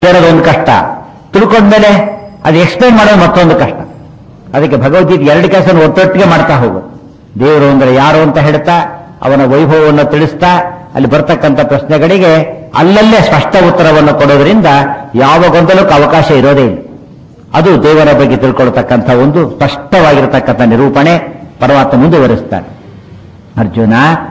ಕೇಳೋದು ಒಂದು ಕಷ್ಟ ತಿಳ್ಕೊಂಡ್ಮೇಲೆ ಅದು ಎಕ್ಸ್ಪ್ಲೈನ್ ಮಾಡೋದು ಮತ್ತೊಂದು ಕಷ್ಟ ಅದಕ್ಕೆ ಭಗವದ್ಗೀತೆ ಎರಡು ಕೆಲಸ ಒಟ್ಟೊಟ್ಟಿಗೆ ಮಾಡ್ತಾ ಹೋಗು ದೇವರು ಅಂದ್ರೆ ಯಾರು ಅಂತ ಹೇಳ್ತಾ ಅವನ ವೈಭವವನ್ನು ತಿಳಿಸ್ತಾ ಅಲ್ಲಿ ಬರ್ತಕ್ಕಂಥ ಪ್ರಶ್ನೆಗಳಿಗೆ ಅಲ್ಲಲ್ಲೇ ಸ್ಪಷ್ಟ ಉತ್ತರವನ್ನು ಕೊಡೋದ್ರಿಂದ ಯಾವ ಗೊಂದಲಕ್ಕೂ ಅವಕಾಶ ಇರೋದೇ ಇಲ್ಲ ಅದು ದೇವರ ಬಗ್ಗೆ ತಿಳ್ಕೊಳ್ತಕ್ಕಂಥ ಒಂದು ಸ್ಪಷ್ಟವಾಗಿರತಕ್ಕಂಥ ನಿರೂಪಣೆ ಪರಮಾತ್ಮ ಮುಂದುವರಿಸ್ತಾನೆ ಅರ್ಜುನ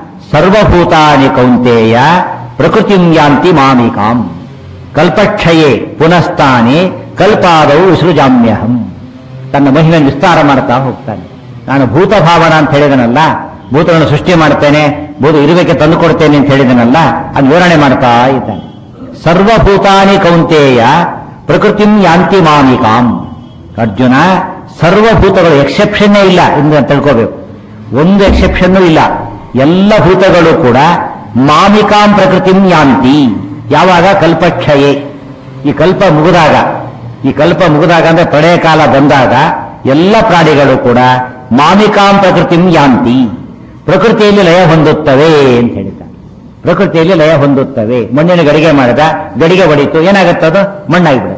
ಸರ್ವಭೂತಾನಿ ಕೌಂತೇಯ ಪ್ರಕೃತಿಂ ಯಾಂತಿ ಮಾಮಿಕಾಂ ಕಲ್ಪಕ್ಷಯೇ ಪುನಸ್ತಾನೆ ಕಲ್ಪಾದವು ವಿಸೃಜಾಮ್ಯಹಂ ತನ್ನ ಮಹಿಮೆ ವಿಸ್ತಾರ ಮಾಡ್ತಾ ಹೋಗ್ತಾನೆ ನಾನು ಭೂತ ಭಾವನ ಅಂತ ಹೇಳಿದನಲ್ಲ ಭೂತಗಳನ್ನು ಸೃಷ್ಟಿ ಮಾಡ್ತೇನೆ ಭೂತ ಇರುವಿಕೆ ತಂದು ಕೊಡ್ತೇನೆ ಅಂತ ಹೇಳಿದನಲ್ಲ ಅದು ವಿವರಣೆ ಮಾಡ್ತಾ ಇದ್ದಾನೆ ಸರ್ವಭೂತಾನಿ ಕೌಂತೇಯ ಪ್ರಕೃತಿಂ ಯಾಂತಿ ಮಾಮಿಕಾಂ ಅರ್ಜುನ ಸರ್ವಭೂತಗಳು ಎಕ್ಸೆಪ್ಷನ್ನೇ ಇಲ್ಲ ಎಂದು ತಿಳ್ಕೋಬೇಕು ಒಂದು ಎಕ್ಸೆಪ್ಷನ್ನೂ ಇಲ್ಲ ಎಲ್ಲ ಭೂತಗಳು ಕೂಡ ಮಾಮಿಕಾಂ ಪ್ರಕೃತಿಂ ಯಾಂತಿ ಯಾವಾಗ ಕಲ್ಪಕ್ಷಯೇ ಈ ಕಲ್ಪ ಮುಗಿದಾಗ ಈ ಕಲ್ಪ ಮುಗಿದಾಗ ಅಂದ್ರೆ ಪ್ರಳಯ ಕಾಲ ಬಂದಾಗ ಎಲ್ಲ ಪ್ರಾಣಿಗಳು ಕೂಡ ಮಾಮಿಕಾಂ ಪ್ರಕೃತಿಂ ಯಾಂತಿ ಪ್ರಕೃತಿಯಲ್ಲಿ ಲಯ ಹೊಂದುತ್ತವೆ ಅಂತ ಹೇಳಿದ್ದಾರೆ ಪ್ರಕೃತಿಯಲ್ಲಿ ಲಯ ಹೊಂದುತ್ತವೆ ಮಣ್ಣಿನ ಗಡಿಗೆ ಮಾಡಿದ ಗಡಿಗೆ ಹೊಡಿತು ಏನಾಗತ್ತದು ಮಣ್ಣಾಗಿಬಿಡುತ್ತೆ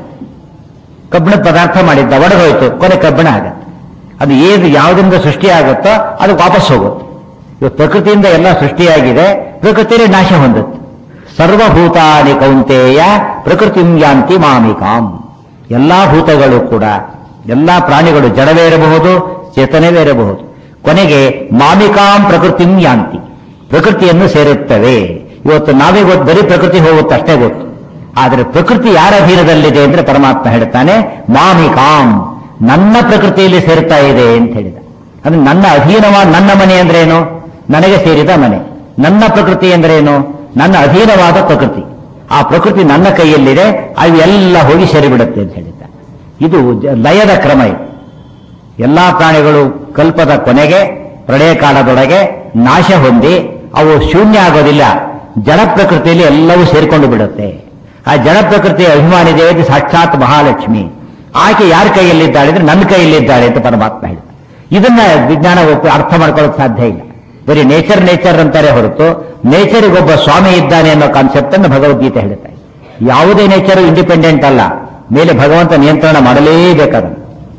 ಕಬ್ಬಿಣದ ಪದಾರ್ಥ ಮಾಡಿದ್ದ ಒಡೆದೋಯ್ತು ಕೊನೆ ಕಬ್ಬಿಣ ಆಗತ್ತೆ ಅದು ಏದು ಯಾವುದರಿಂದ ಸೃಷ್ಟಿಯಾಗುತ್ತೋ ಅದು ವಾಪಸ್ ಹೋಗುತ್ತೆ ಇವತ್ತು ಪ್ರಕೃತಿಯಿಂದ ಎಲ್ಲ ಸೃಷ್ಟಿಯಾಗಿದೆ ಪ್ರಕೃತಿಯಲ್ಲಿ ನಾಶ ಹೊಂದುತ್ತೆ ಸರ್ವಭೂತಾನಿ ಕೌಂತೇಯ ಪ್ರಕೃತಿಂ ಯಾಂತಿ ಮಾಮಿಕಾಂ ಎಲ್ಲಾ ಭೂತಗಳು ಕೂಡ ಎಲ್ಲಾ ಪ್ರಾಣಿಗಳು ಜಡವೇ ಇರಬಹುದು ಚೇತನವೇ ಇರಬಹುದು ಕೊನೆಗೆ ಮಾಮಿಕಾಂ ಪ್ರಕೃತಿಂ ಯಾಂತಿ ಪ್ರಕೃತಿಯನ್ನು ಸೇರುತ್ತವೆ ಇವತ್ತು ನಾವೇ ಗೊತ್ತು ಬರೀ ಪ್ರಕೃತಿ ಹೋಗುತ್ತೆ ಅಷ್ಟೇ ಗೊತ್ತು ಆದರೆ ಪ್ರಕೃತಿ ಯಾರ ಅಧೀನದಲ್ಲಿದೆ ಅಂದ್ರೆ ಪರಮಾತ್ಮ ಹೇಳ್ತಾನೆ ಮಾಮಿಕಾಂ ನನ್ನ ಪ್ರಕೃತಿಯಲ್ಲಿ ಸೇರ್ತಾ ಇದೆ ಅಂತ ಹೇಳಿದ ಅಂದ್ರೆ ನನ್ನ ಅಧೀನವಾದ ನನ್ನ ಮನೆ ಅಂದ್ರೇನು ನನಗೆ ಸೇರಿದ ಮನೆ ನನ್ನ ಪ್ರಕೃತಿ ಅಂದ್ರೇನು ನನ್ನ ಅಧೀನವಾದ ಪ್ರಕೃತಿ ಆ ಪ್ರಕೃತಿ ನನ್ನ ಕೈಯಲ್ಲಿದೆ ಅವು ಎಲ್ಲ ಹೋಗಿ ಸೇರಿಬಿಡುತ್ತೆ ಅಂತ ಹೇಳಿದ್ದ ಇದು ಜ- ಲಯದ ಕ್ರಮ ಇದು ಎಲ್ಲಾ ಪ್ರಾಣಿಗಳು ಕಲ್ಪದ ಕೊನೆಗೆ ಪ್ರಳಯ ಕಾಲದೊಳಗೆ ನಾಶ ಹೊಂದಿ ಅವು ಶೂನ್ಯ ಆಗೋದಿಲ್ಲ ಜಡ ಪ್ರಕೃತಿಯಲ್ಲಿ ಎಲ್ಲವೂ ಸೇರಿಕೊಂಡು ಬಿಡುತ್ತೆ ಆ ಜಡ ಪ್ರಕೃತಿಯ ಅಭಿಮಾನಿ ದೇವತೆ ಸಾಕ್ಷಾತ್ ಮಹಾಲಕ್ಷ್ಮಿ ಆಕೆ ಯಾರ ಕೈಯಲ್ಲಿದ್ದಾಳೆ ಅಂದ್ರೆ ನನ್ನ ಕೈಯಲ್ಲಿದ್ದಾಳೆ ಅಂತ ಪರಮಾತ್ಮ ಹೇಳಿದ ಇದನ್ನ ವಿಜ್ಞಾನ ಒಪ್ಪಿ ಅರ್ಥ ಮಾಡ್ಕೊಳ್ಳೋಕೆ ಸಾಧ್ಯ ಇಲ್ಲ ಬರೀ ನೇಚರ್ ನೇಚರ್ ಅಂತಾರೆ ಹೊರತು ನೇಚರಿಗೊಬ್ಬ ಸ್ವಾಮಿ ಇದ್ದಾನೆ ಅನ್ನೋ ಕಾನ್ಸೆಪ್ಟ್ ಅನ್ನು ಭಗವದ್ಗೀತೆ ಹೇಳುತ್ತೆ ಯಾವುದೇ ನೇಚರ್ ಇಂಡಿಪೆಂಡೆಂಟ್ ಅಲ್ಲ ಮೇಲೆ ಭಗವಂತ ನಿಯಂತ್ರಣ ಮಾಡಲೇಬೇಕಾದನು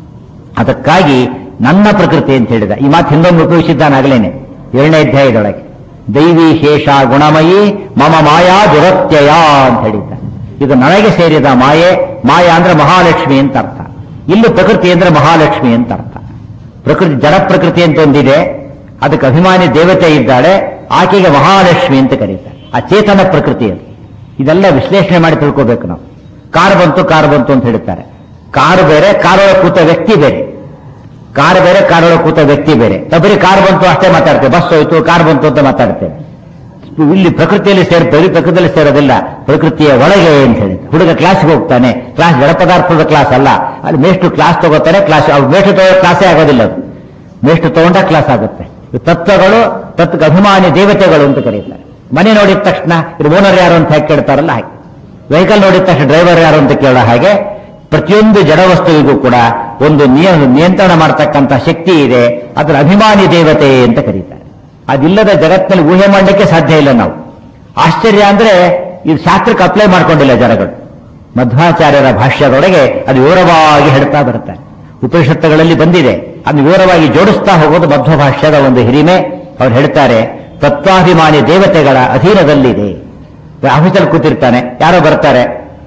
ಅದಕ್ಕಾಗಿ ನನ್ನ ಪ್ರಕೃತಿ ಅಂತ ಹೇಳಿದ ಈ ಮಾತು ಹಿಂದೊಮ್ಮೆ ಉಪಯೋಗಿಸಿದ್ದಾನಾಗಲೇನೆ ಏಳನೇ ಅಧ್ಯಾಯದೊಳಗೆ ದೈವಿ ಶೇಷ ಗುಣಮಯಿ ಮಮ ಮಾಯಾ ದುರತ್ಯಯ ಅಂತ ಹೇಳಿದ್ದ ಇದು ನನಗೆ ಸೇರಿದ ಮಾಯೆ ಮಾಯಾ ಅಂದ್ರೆ ಮಹಾಲಕ್ಷ್ಮಿ ಅಂತ ಅರ್ಥ ಇಲ್ಲಿ ಪ್ರಕೃತಿ ಅಂದ್ರೆ ಮಹಾಲಕ್ಷ್ಮಿ ಅಂತ ಅರ್ಥ ಪ್ರಕೃತಿ ಜಡ ಪ್ರಕೃತಿ ಅಂತ ಒಂದಿದೆ ಅದಕ್ಕೆ ಅಭಿಮಾನಿ ದೇವತೆ ಇದ್ದಾಳೆ ಆಕೆಗೆ ಮಹಾಲಕ್ಷ್ಮಿ ಅಂತ ಕರೀತಾರೆ ಆ ಚೇತನ ಪ್ರಕೃತಿ ಅದು ಇದೆಲ್ಲ ವಿಶ್ಲೇಷಣೆ ಮಾಡಿ ತಿಳ್ಕೋಬೇಕು ನಾವು ಕಾರ್ ಬಂತು ಕಾರ್ ಬಂತು ಅಂತ ಹೇಳ್ತಾರೆ ಕಾರು ಬೇರೆ ಕಾರೊಳಗೆ ಕೂತ ವ್ಯಕ್ತಿ ಬೇರೆ ಕಾರ್ ಬೇರೆ ಕಾರೊಳಗೆ ಕೂತ ವ್ಯಕ್ತಿ ಬೇರೆ ನಾವು ಬರೀ ಕಾರ್ ಬಂತು ಅಷ್ಟೇ ಮಾತಾಡ್ತೇವೆ ಬಸ್ ಹೋಯ್ತು ಕಾರ್ ಬಂತು ಅಂತ ಮಾತಾಡ್ತೇವೆ ಇಲ್ಲಿ ಪ್ರಕೃತಿಯಲ್ಲಿ ಸೇರ್ತೇವೆ ಪ್ರಕೃತಿಯಲ್ಲಿ ಸೇರೋದಿಲ್ಲ ಪ್ರಕೃತಿಯ ಒಳಗೆ ಅಂತ ಹೇಳಿದ ಹುಡುಗ ಕ್ಲಾಸ್ಗೆ ಹೋಗ್ತಾನೆ ಕ್ಲಾಸ್ ಜಡ ಪದಾರ್ಥದ ಕ್ಲಾಸ್ ಅಲ್ಲ ಅಲ್ಲಿ ಮೇಷ್ಟು ಕ್ಲಾಸ್ ತಗೋತಾರೆ ಕ್ಲಾಸ್ ಅವ್ರು ಮೇಷ್ಟು ತಗೋ ಕ್ಲಾಸೇ ಆಗೋದಿಲ್ಲ ಅದು ಮೇಷ್ಟು ತಗೊಂಡ ಕ್ಲಾಸ್ ಆಗುತ್ತೆ ಇವು ತತ್ವಗಳು ತತ್ವಕ್ಕೆ ಅಭಿಮಾನಿ ದೇವತೆಗಳು ಅಂತ ಕರೀತಾರೆ ಮನೆ ನೋಡಿದ ತಕ್ಷಣ ಇದು ಓನರ್ ಯಾರು ಅಂತ ಹೇಗೆ ಕೇಳ್ತಾರಲ್ಲ ಹಾಗೆ ವೆಹಿಕಲ್ ನೋಡಿದ ತಕ್ಷಣ ಡ್ರೈವರ್ ಯಾರು ಅಂತ ಕೇಳೋ ಹಾಗೆ ಪ್ರತಿಯೊಂದು ಜಡ ವಸ್ತುವಿಗೂ ಕೂಡ ಒಂದು ನಿಯ ನಿಯಂತ್ರಣ ಮಾಡತಕ್ಕಂಥ ಶಕ್ತಿ ಇದೆ ಅದರ ಅಭಿಮಾನಿ ದೇವತೆ ಅಂತ ಕರೀತಾರೆ ಅದಿಲ್ಲದ ಜಗತ್ತಿನಲ್ಲಿ ಊಹೆ ಮಾಡಲಿಕ್ಕೆ ಸಾಧ್ಯ ಇಲ್ಲ ನಾವು ಆಶ್ಚರ್ಯ ಅಂದ್ರೆ ಇದು ಶಾಸ್ತ್ರಕ್ಕೆ ಅಪ್ಲೈ ಮಾಡ್ಕೊಂಡಿಲ್ಲ ಜನಗಳು ಮಧ್ವಾಚಾರ್ಯರ ಭಾಷ್ಯದೊಳಗೆ ಅದು ವಿವರವಾಗಿ ಹೇಳ್ತಾ ಬರ್ತಾರೆ ಉಪನಿಷತ್ತುಗಳಲ್ಲಿ ಬಂದಿದೆ ಅದನ್ನು ವಿವರವಾಗಿ ಜೋಡಿಸ್ತಾ ಹೋಗೋದು ಮಧ್ವ ಭಾಷ್ಯದ ಒಂದು ಹಿರಿಮೆ ಅವ್ರು ಹೇಳ್ತಾರೆ ತತ್ವಾಭಿಮಾನಿ ದೇವತೆಗಳ ಅಧೀನದಲ್ಲಿದೆ ಆಫೀಸಲ್ಲಿ ಕೂತಿರ್ತಾನೆ ಯಾರೋ ಬರ್ತಾರೆ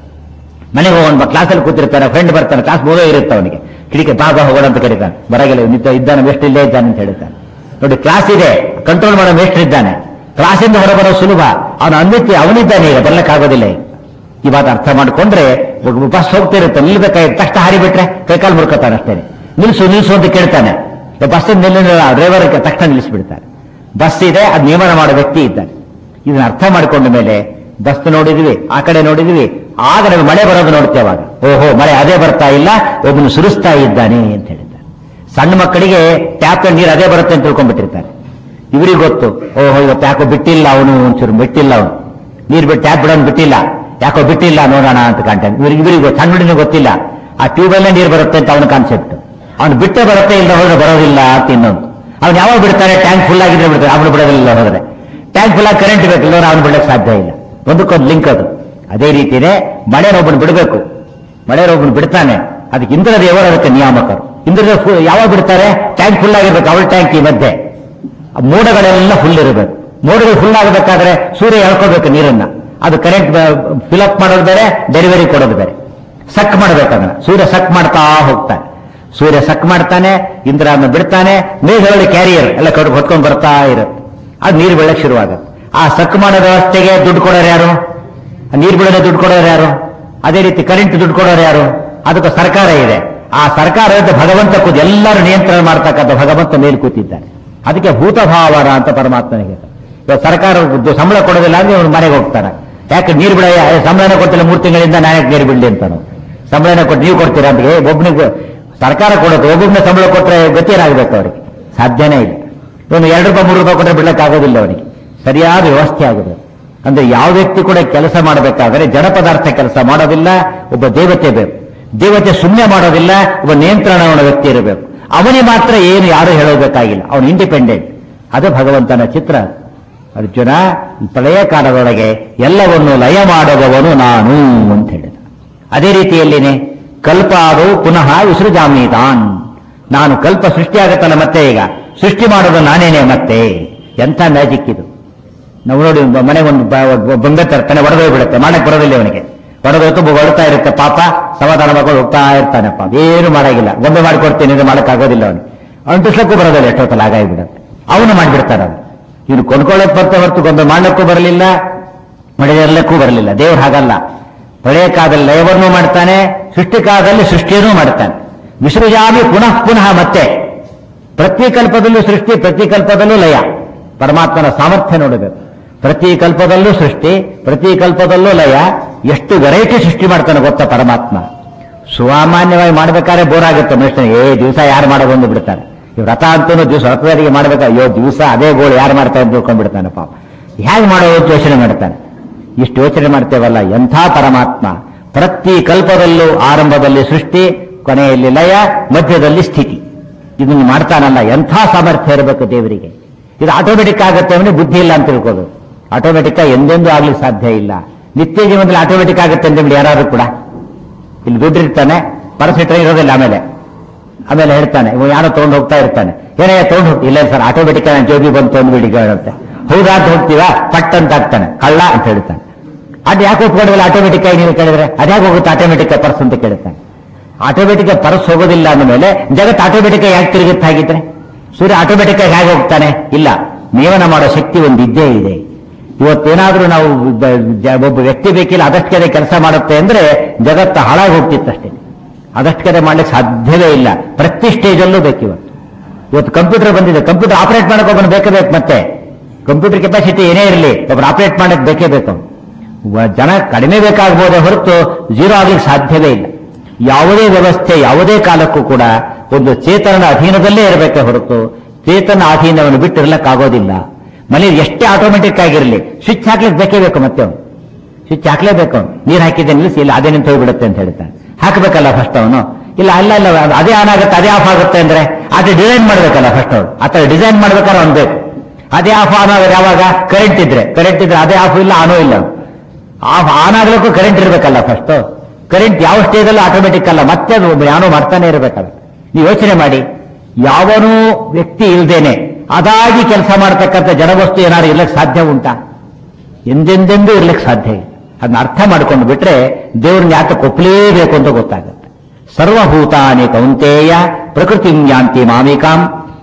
ಮನೆಗೆ ಹೋಗೋಣ ಕ್ಲಾಸಲ್ಲಿ ಕೂತಿರ್ತಾನೆ ಫ್ರೆಂಡ್ ಬರ್ತಾನೆ ಕ್ಲಾಸ್ ಮುಗೋ ಇರುತ್ತೆ ಅವನಿಗೆ ಕಿಡಿಕೆ ಬಾ ಬಾ ಹೋಗೋಣ ಅಂತ ಕರೀತಾನೆ ಬರಗಿಲ್ಲ ನಿಂತ ಇದ್ದಾನೆ ವೇಸ್ಟ್ ಇಲ್ಲೇ ಇದ್ದಾನೆ ಅಂತ ಹೇಳ್ತಾನೆ ನೋಡಿ ಕ್ಲಾಸ್ ಇದೆ ಕಂಟ್ರೋಲ್ ಮಾಡೋ ಮೇಸ್ಟರ್ ಇದ್ದಾನೆ ಕ್ಲಾಸಿಂದ ಹೊರಬರೋ ಸುಲಭ ಅವನು ಅನ್ವಿತಿ ಅವನಿದ್ದಾನೆ ಈಗ ಬರ್ಲಿಕ್ಕಾಗೋದಿಲ್ಲ ಈಗ. ಈ ಮಾತು ಅರ್ಥ ಮಾಡ್ಕೊಂಡ್ರೆ ಒಬ್ಬ ಬಸ್ ಹೋಗ್ತಿರುತ್ತೆ ನಿಲ್ಬೇಕಾಗಿ ತಕ್ಷಣ ಹಾರಿಬಿಟ್ರೆ ಕೈಕಾಲು ಮುರ್ಕೋತಾನೆ ಅಷ್ಟೇ ನಿಲ್ಸು ನಿಲ್ಸು ಅಂತ ಕೇಳ್ತಾನೆ ಬಸ್ ನಿಲ್ಲ ಡ್ರೈವರ್ ತಕ್ಷಣ ನಿಲ್ಲಿಸ್ಬಿಡ್ತಾರೆ ಬಸ್ ಇದೆ ಅದು ನಿಯಮನ ಮಾಡೋ ವ್ಯಕ್ತಿ ಇದ್ದಾನೆ ಇದನ್ನ ಅರ್ಥ ಮಾಡ್ಕೊಂಡ ಮೇಲೆ ಬಸ್ ನೋಡಿದ್ವಿ ಆ ಕಡೆ ನೋಡಿದ್ವಿ ಆಗ ನಮಗೆ ಮಳೆ ಬರೋದು ನೋಡ್ತೇವೆ ಅವಾಗ ಓಹೋ ಮಳೆ ಅದೇ ಬರ್ತಾ ಇಲ್ಲ ಒಬ್ಬನು ಸುರಿಸ್ತಾ ಇದ್ದಾನೆ ಅಂತ ಹೇಳಿದ್ದಾರೆ ಸಣ್ಣ ಮಕ್ಕಳಿಗೆ ಟ್ಯಾಪ್ ನೀರು ಅದೇ ಬರುತ್ತೆ ಅಂತ ತಿಳ್ಕೊಂಡ್ಬಿಟ್ಟಿರ್ತಾರೆ ಇವರಿಗೆ ಗೊತ್ತು ಓಹೋ ಇವತ್ತು ಯಾಕೋ ಬಿಟ್ಟಿಲ್ಲ ಅವನು ಒಂಚೂರು ಬಿಟ್ಟಿಲ್ಲ ಅವನು ನೀರು ಬಿಟ್ಟು ಟ್ಯಾಪ್ ಬಿಡೋನು ಬಿಟ್ಟಿಲ್ಲ ಯಾಕೋ ಬಿಟ್ಟಿಲ್ಲ ನೋಡೋಣ ಅಂತ ಕಾಣ್ತಾನೆ ಇವ್ರಿಗೆ ಇವರಿಗೆ ಗೊತ್ತು ಸಣ್ಣ ಹುಡುಗನಿಗೆ ಗೊತ್ತಿಲ್ಲ ಆ ಟ್ಯೂಬಲ್ಲೇ ನೀರು ಬರುತ್ತೆ ಅಂತ ಅವನ ಕಾನ್ಸೆಪ್ಟ್ ಅವನು ಬಿಟ್ಟೇ ಬರುತ್ತೆ ಇಲ್ಲ ಹೋದ್ರೆ ಬರೋದಿಲ್ಲ ಅಂತ ಇನ್ನೊಂದು ಅವ್ನು ಯಾವಾಗ ಬಿಡ್ತಾನೆ ಟ್ಯಾಂಕ್ ಫುಲ್ ಆಗಿದ್ರೆ ಬಿಡ್ತಾರೆ ಅವನು ಬಿಡೋದಿಲ್ಲ ಹೋದ್ರೆ ಟ್ಯಾಂಕ್ ಫುಲ್ ಆಗಿ ಕರೆಂಟ್ ಬೇಕಿಲ್ಲ ಅವನು ಬಿಡಕ್ಕೆ ಸಾಧ್ಯ ಇಲ್ಲ ಒಂದಕ್ಕೊಂದು ಲಿಂಕ್ ಅದು ಅದೇ ರೀತಿನೇ ಮಳೆನೊಬ್ಬನು ಬಿಡಬೇಕು ಮಳೆನೊಬ್ಬನು ಬಿಡ್ತಾನೆ ಅದಕ್ಕೆ ಇಂದ್ರ ದೇವರು ಅದಕ್ಕೆ ನಿಯಾಮಕರು ಇಂದ್ರ ಯಾವಾಗ ಬಿಡ್ತಾರೆ ಟ್ಯಾಂಕ್ ಫುಲ್ ಆಗಿರ್ಬೇಕು ಅವಳ ಟ್ಯಾಂಕ್ ಈ ಮಧ್ಯೆ ಆ ಮೋಡಗಳೆಲ್ಲ ಫುಲ್ ಇರಬೇಕು ಮೋಡಗಳು ಫುಲ್ ಆಗಬೇಕಾದ್ರೆ ಸೂರ್ಯ ಎಳ್ಕೋಬೇಕು ನೀರನ್ನ ಅದು ಕರೆಂಟ್ ಫಿಲಪ್ ಮಾಡೋದು ಬೇರೆ ಡೆಲಿವರಿ ಕೊಡೋದು ಬೇರೆ ಸಕ್ ಮಾಡ್ಬೇಕನ್ನ ಸೂರ್ಯ ಸಕ್ ಮಾಡ್ತಾ ಹೋಗ್ತಾನೆ ಸೂರ್ಯ ಸಕ್ ಮಾಡ್ತಾನೆ ಇಂದ್ರ ಅದನ್ನ ಬಿಡ್ತಾನೆ ಮೇಘದಲ್ಲಿ ಕ್ಯಾರಿಯರ್ ಎಲ್ಲ ಕಡೆ ಹೊತ್ಕೊಂಡು ಬರ್ತಾ ಇರುತ್ತೆ ಅದು ನೀರು ಬೀಳಕ್ ಶುರುವಾಗುತ್ತೆ ಆ ಸಕ್ ಮಾಡೋ ವ್ಯವಸ್ಥೆಗೆ ದುಡ್ಡು ಕೊಡೋರು ಯಾರು ಆ ನೀರು ಬಿಡೋದೇ ದುಡ್ಡು ಕೊಡೋರು ಯಾರು ಅದೇ ರೀತಿ ಕರೆಂಟ್ ದುಡ್ಡು ಕೊಡೋರು ಯಾರು ಅದಕ್ಕೆ ಸರ್ಕಾರ ಇದೆ ಆ ಸರ್ಕಾರ ಭಗವಂತ ಕೂತು ಎಲ್ಲರೂ ನಿಯಂತ್ರಣ ಮಾಡ್ತಕ್ಕಂಥ ಭಗವಂತ ಮೇಲೆ ಕೂತಿದ್ದಾನೆ ಅದಕ್ಕೆ ಭೂತಭಾವನ ಅಂತ ಪರಮಾತ್ಮನಿಗೆ ಇವಾಗ ಸರ್ಕಾರ ದು- ಸಂಬಳ ಕೊಡೋದಿಲ್ಲ ಅಂದ್ರೆ ಇವ್ನು ಮನೆಗೆ ಹೋಗ್ತಾನೆ ಯಾಕೆ ನೀರು ಬಿಡ ಸಂಬಳನ ಕೊಟ್ಟಿಲ್ಲ ಮೂರು ತಿಂಗಳಿಂದ ನಾನೇ ನೀರು ಬಿಡ್ಲಿ ಅಂತ ಸಂಬಳನ ಕೊಟ್ಟು ನೀವು ಕೊಡ್ತೀರಾ ಅಂತ ಏ, ಒಬ್ನಿಗೆ ಸರ್ಕಾರ ಕೊಡೋದು ಒಬ್ಬೊಬ್ಬನ ಸಂಬಳ ಕೊಟ್ಟರೆ ಗತಿ ಏನಾಗಬೇಕು ಅವರಿಗೆ ಸಾಧ್ಯನೇ ಇಲ್ಲ ಇವನು ಎರಡು ರೂಪಾಯಿ ಮೂರು ರೂಪಾಯಿ ಕೊಟ್ಟರೆ ಬಿಡ್ಲಿಕ್ಕೆ ಆಗೋದಿಲ್ಲ ಅವನಿಗೆ ಸರಿಯಾದ ವ್ಯವಸ್ಥೆ ಆಗುತ್ತೆ ಅಂದ್ರೆ ಯಾವ ವ್ಯಕ್ತಿ ಕೂಡ ಕೆಲಸ ಮಾಡಬೇಕಾದ್ರೆ ಜಡ ಪದಾರ್ಥ ಕೆಲಸ ಮಾಡೋದಿಲ್ಲ ಒಬ್ಬ ದೇವತೆ ಬೇಕು ದೇವತೆ ಸುಮ್ಮನೆ ಮಾಡೋದಿಲ್ಲ ಒಬ್ಬ ನಿಯಂತ್ರಣವನ್ನು ವ್ಯಕ್ತಿ ಇರಬೇಕು ಅವನಿಗೆ ಮಾತ್ರ ಏನು ಯಾರು ಹೇಳಬೇಕಾಗಿಲ್ಲ ಅವನು ಇಂಡಿಪೆಂಡೆಂಟ್ ಅದು ಭಗವಂತನ ಚಿತ್ರ ಅರ್ಜುನ ಈ ಪ್ರಳಯ ಕಾಲದೊಳಗೆ ಎಲ್ಲವನ್ನು ಲಯ ಮಾಡುವವನು ನಾನು ಅಂತ ಹೇಳಿದ ಅದೇ ರೀತಿಯಲ್ಲಿನೇ ಕಲ್ಪ ಆದವು ಪುನಃ ವಿಸೃಜಾಮೀತಾನ್ ನಾನು ಕಲ್ಪ ಸೃಷ್ಟಿಯಾಗತ್ತಲ್ಲ ಮತ್ತೆ ಈಗ ಸೃಷ್ಟಿ ಮಾಡೋದು ನಾನೇನೆ ಮತ್ತೆ ಎಂಥ ಮ್ಯಾಜಿಕ್ ಇದು ನಾವು ನೋಡಿ ಒಬ್ಬ ಮನೆಗೆ ಒಂದು ಬ- ಬಂಗ ತರ್ತಾನೆ ಒಡೆದೋಗಿ ಬಿಡುತ್ತೆ ಮಾಡಕ್ ಬರೋದಿಲ್ಲ ಅವನಿಗೆ ಒಡೆದೋಯ್ತು ಹೊಡ್ತಾ ಇರುತ್ತೆ ಪಾಪ ಸಮಾಧಾನ ಮಾಡ್ಕೊಂಡು ಹೋಗ್ತಾ ಇರ್ತಾನಪ್ಪ ಏನು ಮಾಡಾಗಿಲ್ಲ ಗೊಂಬೆ ಮಾಡಿಕೊಡ್ತೀನಿ ಇದು ಮಾಡಕ್ ಆಗೋದಿಲ್ಲ ಅವನು ಅಂಟಿಸ್ಲಕ್ಕೂ ಬರೋದಿಲ್ಲ ಎಷ್ಟೊತ್ತಲ್ಲ ಹಾಗಾಗಿಬಿಡುತ್ತೆ ಅವನು ಮಾಡಿಬಿಡ್ತಾರ ಅವನು ಇವ್ನು ಕೊಂಡ್ಕೊಳ್ಳಕ್ ಬರ್ತಾ ಹೊರತು ಗೊಂಬೆ ಮಾಡ್ಲಿಕ್ಕೂ ಬರಲಿಲ್ಲ ಮಳೆಯಲ್ಲಕ್ಕೂ ಬರಲಿಲ್ಲ ದೇವ್ರು ಹಾಗಲ್ಲ ಪ್ರಳಯ ಕಾಲದಲ್ಲಿ ಲಯವನ್ನು ಮಾಡ್ತಾನೆ ಸೃಷ್ಟಿ ಕಾಲದಲ್ಲಿ ಸೃಷ್ಟಿಯನ್ನೂ ಮಾಡ್ತಾನೆ ವಿಸೃಜಾಮಿ ಪುನಃ ಪುನಃ ಮತ್ತೆ ಪ್ರತಿ ಕಲ್ಪದಲ್ಲೂ ಸೃಷ್ಟಿ ಪ್ರತಿ ಕಲ್ಪದಲ್ಲೂ ಲಯ ಪರಮಾತ್ಮನ ಸಾಮರ್ಥ್ಯ ನೋಡಬೇಕು ಪ್ರತಿ ಕಲ್ಪದಲ್ಲೂ ಸೃಷ್ಟಿ ಪ್ರತಿ ಕಲ್ಪದಲ್ಲೂ ಲಯ ಎಷ್ಟು ವೆರೈಟಿ ಸೃಷ್ಟಿ ಮಾಡ್ತಾನೆ ಗೊತ್ತಾ ಪರಮಾತ್ಮ ಸುಸಾಮಾನ್ಯವಾಗಿ ಮಾಡ್ಬೇಕಾದ್ರೆ ಬೋರ್ ಆಗುತ್ತೆ ಮನುಷ್ಯನಿಗೆ ಏ ದಿವಸ ಯಾರು ಮಾಡೋದು ಒಂದು ಬಿಡ್ತಾರೆ ಈ ವ್ರತ ಅಂತೂ ದಿವಸ ವ್ರತದಾರಿಗೆ ಮಾಡ್ಬೇಕು ಅಯ್ಯೋ ದಿವಸ ಅದೇ ಗೋಳು ಯಾರು ಮಾಡ್ತಾರೆ ಅಂತ ತಿಳ್ಕೊಂಡ್ಬಿಡ್ತಾನೆ ಪಾಪ ಹೇಗೆ ಮಾಡೋದು ಅಂತ ಯೋಚನೆ ಮಾಡ್ತಾನೆ ಇಷ್ಟು ಯೋಚನೆ ಮಾಡ್ತೇವಲ್ಲ ಎಂಥ ಪರಮಾತ್ಮ ಪ್ರತಿ ಕಲ್ಪದಲ್ಲೂ ಆರಂಭದಲ್ಲಿ ಸೃಷ್ಟಿ ಕೊನೆಯಲ್ಲಿ ಲಯ ಮಧ್ಯದಲ್ಲಿ ಸ್ಥಿತಿ ಇದನ್ನು ಮಾಡ್ತಾನಲ್ಲ ಎಂಥ ಸಾಮರ್ಥ್ಯ ಇರಬೇಕು ದೇವರಿಗೆ ಇದು ಆಟೋಮೆಟಿಕ್ ಆಗುತ್ತೆ ಅಂದ್ರೆ ಬುದ್ಧಿ ಇಲ್ಲ ಅಂತ ತಿಳ್ಕೋದು ಆಟೋಮೆಟಿಕ್ ಎಂದೆಂದೂ ಆಗ್ಲಿಕ್ಕೆ ಸಾಧ್ಯ ಇಲ್ಲ ನಿತ್ಯ ಜೀವನದಲ್ಲಿ ಆಟೋಮೆಟಿಕ್ ಆಗುತ್ತೆ ಅಂತ ಬಿಡಿ ಯಾರು ಕೂಡ ಇಲ್ಲಿ ದುಡ್ಡು ಇರ್ತಾನೆ ಪರಸಿಟ್ರೆ ಇರೋದಿಲ್ಲ ಆಮೇಲೆ ಆಮೇಲೆ ಹೇಳ್ತಾನೆ ಇವ ಯಾರೋ ತಗೊಂಡು ಹೋಗ್ತಾ ಇರ್ತಾನೆ ಏನೇ ತಗೊಂಡು ಹೋಗ್ತಿ ಇಲ್ಲ ಸರ್ ಆಟೋಮೆಟಿಕ್ ನಾನು ಜೋಬಿ ಬಂತು ಅಂದ್ಬಿಡಿ ಹೇಳುತ್ತೆ ಹೌದಾ ಅಂತ ಹೋಗ್ತೀವಾ ಪಟ್ ಅಂತ ಆಗ್ತಾನೆ ಕಳ್ಳ ಅಂತ ಹೇಳ್ತಾನೆ ಅದು ಯಾಕೆ ಒಪ್ಕೊಂಡಿಲ್ಲ ಆಟೋಮೆಟಿಕ್ ಆಗಿ ನೀವು ಕೇಳಿದ್ರೆ ಅದ್ಯಾಕೆ ಹೋಗುತ್ತೆ ಆಟೋಮೆಟಿಕ್ ಪರ್ಸ್ ಅಂತ ಕೇಳ್ತಾನೆ ಆಟೋಮೆಟಿಕ್ ಪರ್ಸ್ ಹೋಗೋದಿಲ್ಲ ಅಂದಮೇಲೆ ಜಗತ್ತು ಆಟೋಮೆಟಿಕ್ ಯಾಕೆ ತಿರುಗುತ್ತೆ ಹಾಗಿದ್ರೆ ಸೂರ್ಯ ಆಟೋಮೆಟಿಕ್ ಆಗಿ ಹೇಗೆ ಹೋಗ್ತಾನೆ ಇಲ್ಲ ನಿಯಮನ ಮಾಡೋ ಶಕ್ತಿ ಒಂದು ಇದ್ದೇ ಇದೆ ಇವತ್ತೇನಾದ್ರೂ ನಾವು ಬ- ಜ- ಒಬ್ಬ ವ್ಯಕ್ತಿ ಬೇಕಿಲ್ಲ ಅದಷ್ಟೇ ಕೆಲಸ ಮಾಡುತ್ತೆ ಅಂದ್ರೆ ಜಗತ್ತು ಹಾಳಾಗಿ ಹೋಗ್ತಿತ್ತಷ್ಟೇ ಅದಷ್ಟೇ ಮಾಡ್ಲಿಕ್ಕೆ ಸಾಧ್ಯವೇ ಇಲ್ಲ ಪ್ರತಿ ಸ್ಟೇಜಲ್ಲೂ ಬೇಕು ಇವತ್ತು ಇವತ್ತು ಕಂಪ್ಯೂಟರ್ ಬಂದಿದೆ ಕಂಪ್ಯೂಟರ್ ಆಪರೇಟ್ ಮಾಡಕ್ಕೆ ಒಬ್ಬನು ಬೇಕೇ ಬೇಕು ಮತ್ತೆ ಕಂಪ್ಯೂಟರ್ ಕೆಪಾಸಿಟಿ ಏನೇ ಇರಲಿ ಒಬ್ಬರು ಆಪರೇಟ್ ಮಾಡಕ್ಕೆ ಬೇಕೇ ಬೇಕು ವ- ಜನ ಕಡಿಮೆ ಬೇಕಾಗಬಹುದೇ ಹೊರತು ಜೀರೋ ಆಗ್ಲಿಕ್ಕೆ ಸಾಧ್ಯವೇ ಇಲ್ಲ ಯಾವುದೇ ವ್ಯವಸ್ಥೆ ಯಾವುದೇ ಕಾಲಕ್ಕೂ ಕೂಡ ಒಂದು ಚೇತನದ ಅಧೀನದಲ್ಲೇ ಇರಬೇಕೇ ಹೊರತು ಚೇತನ ಅಧೀನವನ್ನು ಬಿಟ್ಟಿರ್ಲಕ್ಕಾಗೋದಿಲ್ಲ ಮನೇಲಿ ಎಷ್ಟೇ ಆಟೋಮೆಟಿಕ್ ಆಗಿರಲಿ ಸ್ವಿಚ್ ಹಾಕ್ಲಿಕ್ಕೆ ಬೇಕೇ ಬೇಕು ಮತ್ತೆ ಅವನು ಸ್ವಿಚ್ ಹಾಕ್ಲೇಬೇಕು ಅವ್ನು. ನೀರ್ ಹಾಕಿದ್ದೆ ನಿಲ್ಲಿಸಿ ಇಲ್ಲ ಅದೇ ನಿಂತು ಹೋಗ್ಬಿಡುತ್ತೆ ಅಂತ ಹೇಳ್ತಾನೆ ಹಾಕಬೇಕಲ್ಲ ಫಸ್ಟ್ ಅವನು ಇಲ್ಲ ಅಲ್ಲ ಅಲ್ಲ ಅದು ಅದೇ ಆನ್ ಆಗುತ್ತೆ ಅದೇ ಆಫ್ ಆಗುತ್ತೆ ಅಂದ್ರೆ ಅದೇ ಡಿಸೈನ್ ಮಾಡ್ಬೇಕಲ್ಲ ಫಸ್ಟ್ ಅವನು ಆ ಥರ ಡಿಸೈನ್ ಮಾಡ್ಬೇಕಾದ್ರೆ ಅವ್ನು ಬೇಕು ಅದೇ ಆಫ್ ಆನ್ ಆಗೋದು ಯಾವಾಗ ಕರೆಂಟ್ ಇದ್ರೆ ಕರೆಂಟ್ ಇದ್ರೆ ಅದೇ ಆಫ್ ಇಲ್ಲ ಆನೂ ಇಲ್ಲ ಆಫ್ ಆನ್ ಆಗ್ಲಿಕ್ಕೂ ಕರೆಂಟ್ ಇರಬೇಕಲ್ಲ ಫಸ್ಟ್ ಕರೆಂಟ್ ಯಾವ ಸ್ಟೇಜಲ್ಲೂ ಆಟೋಮೆಟಿಕ್ ಅಲ್ಲ ಮತ್ತೆ ಅದು ಒಬ್ಬ ಯಾನೋ ಮಾಡ್ತಾನೆ ಇರಬೇಕಲ್ಲ ನೀವು ಯೋಚನೆ ಮಾಡಿ ಯಾವನೂ ವ್ಯಕ್ತಿ ಇಲ್ದೇನೆ ಅದಾಗಿ ಕೆಲಸ ಮಾಡ್ತಕ್ಕಂಥ ಜನವಸ್ತು ಏನಾದ್ರು ಇರ್ಲಿಕ್ಕೆ ಸಾಧ್ಯ ಉಂಟಾ ಎಂದೆಂದೆಂದೂ ಇರ್ಲಿಕ್ಕೆ ಸಾಧ್ಯ ಇಲ್ಲ ಅದನ್ನ ಅರ್ಥ ಮಾಡ್ಕೊಂಡು ಬಿಟ್ರೆ ದೇವ್ರನ್ನ ಯಾಕೆ ಒಪ್ಪಲೇಬೇಕು ಅಂತ ಗೊತ್ತಾಗುತ್ತೆ ಸರ್ವಭೂತಾನಿ ಕೌಂತೇಯ ಪ್ರಕೃತಿ ಯಾಂತಿ ಮಾಮಿಕಾಂ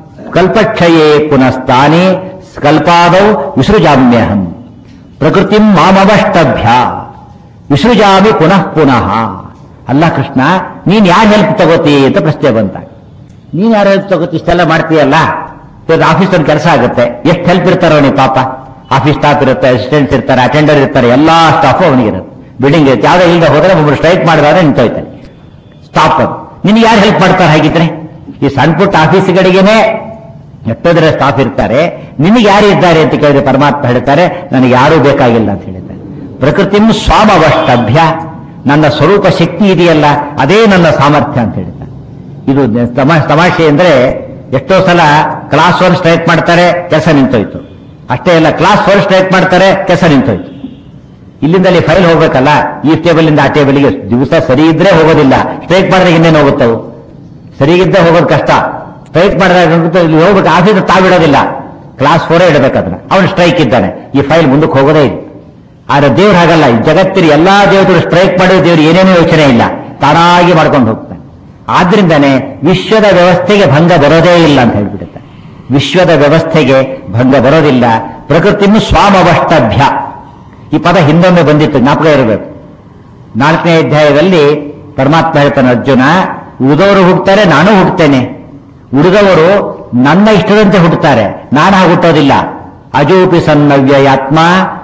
ಕಲ್ಪಕ್ಷಯೇ ಪುನಸ್ತಾನೆ ಕಲ್ಪಾದೌ ವಿಸೃಜಾಮ್ಯಹಂ ಪ್ರಕೃತಿಂ ಮಾಮವಷ್ಟಭ್ಯ ವಿಸೃಜಾಮಿ ಪುನಃ ಪುನಃ ಅಲ್ಲ ಕೃಷ್ಣ ನೀನ್ ಯಾರು ಹೆಲ್ಪ್ ತಗೋತಿ ಅಂತ ಪ್ರಶ್ನೆ ಬಂತ ನೀನ್ ಯಾರು ಹೆಲ್ಪ್ ತಗೋತಿ ಇಷ್ಟೆಲ್ಲ ಮಾಡ್ತೀಯಲ್ಲ ಇವತ್ತು ಆಫೀಸಲ್ಲಿ ಕೆಲಸ ಆಗುತ್ತೆ ಎಷ್ಟು ಹೆಲ್ಪ್ ಇರ್ತಾರೋ ಅವನಿಗೆ ಪಾಪ ಆಫೀಸ್ ಸ್ಟಾಫ್ ಇರುತ್ತೆ ಅಸಿಸ್ಟೆಂಟ್ಸ್ ಇರ್ತಾರೆ ಅಟೆಂಡರ್ ಇರ್ತಾರೆ ಎಲ್ಲಾ ಸ್ಟಾಫು ಅವನಿಗಿರುತ್ತೆ ಬಿಲ್ಡಿಂಗ್ ಇರುತ್ತೆ ಯಾವ್ದೋ ಇಲ್ಲದೆ ಹೋದ್ರೆ ಒಬ್ಬರು ಸ್ಟ್ರೈಕ್ ಮಾಡಿದ್ರೆ ನಿಂತೋಯ್ತಾನೆ ಸ್ಟಾಪ್ ಅದು ನಿನ್ಗೆ ಯಾರು ಹೆಲ್ಪ್ ಮಾಡ್ತಾರೆ ಹಾಗಿದ್ರೆ ಈ ಸಣ್ಣ ಪುಟ್ಟ ಆಫೀಸ್ಗಳಿಗೇನೆ ಎಷ್ಟೋದ್ರ ಸ್ಟಾಫ್ ಇರ್ತಾರೆ ನಿನಗೆ ಯಾರು ಇದ್ದಾರೆ ಅಂತ ಕೇಳಿದ್ರೆ ಪರಮಾತ್ಮ ಹೇಳ್ತಾರೆ ನನಗೆ ಯಾರೂ ಬೇಕಾಗಿಲ್ಲ ಅಂತ ಹೇಳಿದ್ದಾರೆ ಪ್ರಕೃತಿ ಸ್ವಾಮವಷ್ಟಭ್ಯ ನನ್ನ ಸ್ವರೂಪ ಶಕ್ತಿ ಇದೆಯಲ್ಲ ಅದೇ ನನ್ನ ಸಾಮರ್ಥ್ಯ ಅಂತ ಹೇಳಿದ್ದಾರೆ ಇದು ತಮಾ- ತಮಾಷೆ ಅಂದ್ರೆ ಎಷ್ಟೋ ಸಲ ಕ್ಲಾಸ್ ಒನ್ ಸ್ಟ್ರೈಕ್ ಮಾಡ್ತಾರೆ ಕೆಲಸ ನಿಂತೋಯ್ತು ಅಷ್ಟೇ ಇಲ್ಲ ಕ್ಲಾಸ್ ಫೋರ್ ಸ್ಟ್ರೈಕ್ ಮಾಡ್ತಾರೆ ಕೆಲಸ ನಿಂತೋಯ್ತು ಇಲ್ಲಿಂದ ಅಲ್ಲಿ ಫೈಲ್ ಹೋಗ್ಬೇಕಲ್ಲ ಈ ಟೇಬಲ್ ಆ ಟೇಬಲ್ಗೆ ದಿವಸ ಸರಿ ಇದ್ರೆ ಹೋಗೋದಿಲ್ಲ ಸ್ಟ್ರೈಕ್ ಮಾಡಿದ್ರೆ ಇನ್ನೇನು ಹೋಗುತ್ತವು ಸರಿಗಿದ್ದೇ ಹೋಗೋದು ಕಷ್ಟ ಸ್ಟ್ರೈಕ್ ಮಾಡಿದಾಗ ಇಲ್ಲಿ ಹೋಗ್ಬೇಕು ಆಫೀಸ್ ತಾವಿಡೋದಿಲ್ಲ ಕ್ಲಾಸ್ ಫೋರೇ ಇಡಬೇಕು ಅದನ್ನ ಅವನು ಸ್ಟ್ರೈಕ್ ಇದ್ದಾನೆ ಈ ಫೈಲ್ ಮುಂದಕ್ಕೆ ಹೋಗೋದೇ ಇಲ್ಲ ಆದ್ರೆ ದೇವ್ರು ಹಾಗಲ್ಲ ಈ ಜಗತ್ತಿನ ಎಲ್ಲಾ ದೇವತೆಗಳು ಸ್ಟ್ರೈಕ್ ಮಾಡಿದ ದೇವ್ರು ಏನೇನೂ ಯೋಚನೆ ಇಲ್ಲ ತಾನಾಗಿ ಮಾಡ್ಕೊಂಡು ಹೋಗ್ತಾನೆ ಆದ್ರಿಂದಾನೆ ವಿಶ್ವದ ವ್ಯವಸ್ಥೆಗೆ ಭಂಗ ಬರೋದೇ ಇಲ್ಲ ಅಂತ ಹೇಳ್ಬಿಡುತ್ತೆ ವಿಶ್ವದ ವ್ಯವಸ್ಥೆಗೆ ಭಂಗ ಬರೋದಿಲ್ಲ ಪ್ರಕೃತಿಯನ್ನು ಸ್ವಾಮವಷ್ಟಭ್ಯ ಈ ಪದ ಹಿಂದೊಮ್ಮೆ ಬಂದಿತ್ತು ಜ್ಞಾಪಕ ಇರಬೇಕು ನಾಲ್ಕನೇ ಅಧ್ಯಾಯದಲ್ಲಿ ಪರಮಾತ್ಮ ಹೇಳ್ತಾನೆ ಅರ್ಜುನ ಉಳಿದವರು ಹುಟ್ಟುತ್ತಾರೆ ನಾನು ಹುಟ್ಟುತ್ತೇನೆ ಉಳಿದವರು ನನ್ನ ಇಷ್ಟದಂತೆ ಹುಟ್ಟುತ್ತಾರೆ ನಾನು ಹಾಗೆ ಹುಟ್ಟೋದಿಲ್ಲ ಅಜೋಪಿ ಸನ್ನವ್ಯಯಾತ್ಮ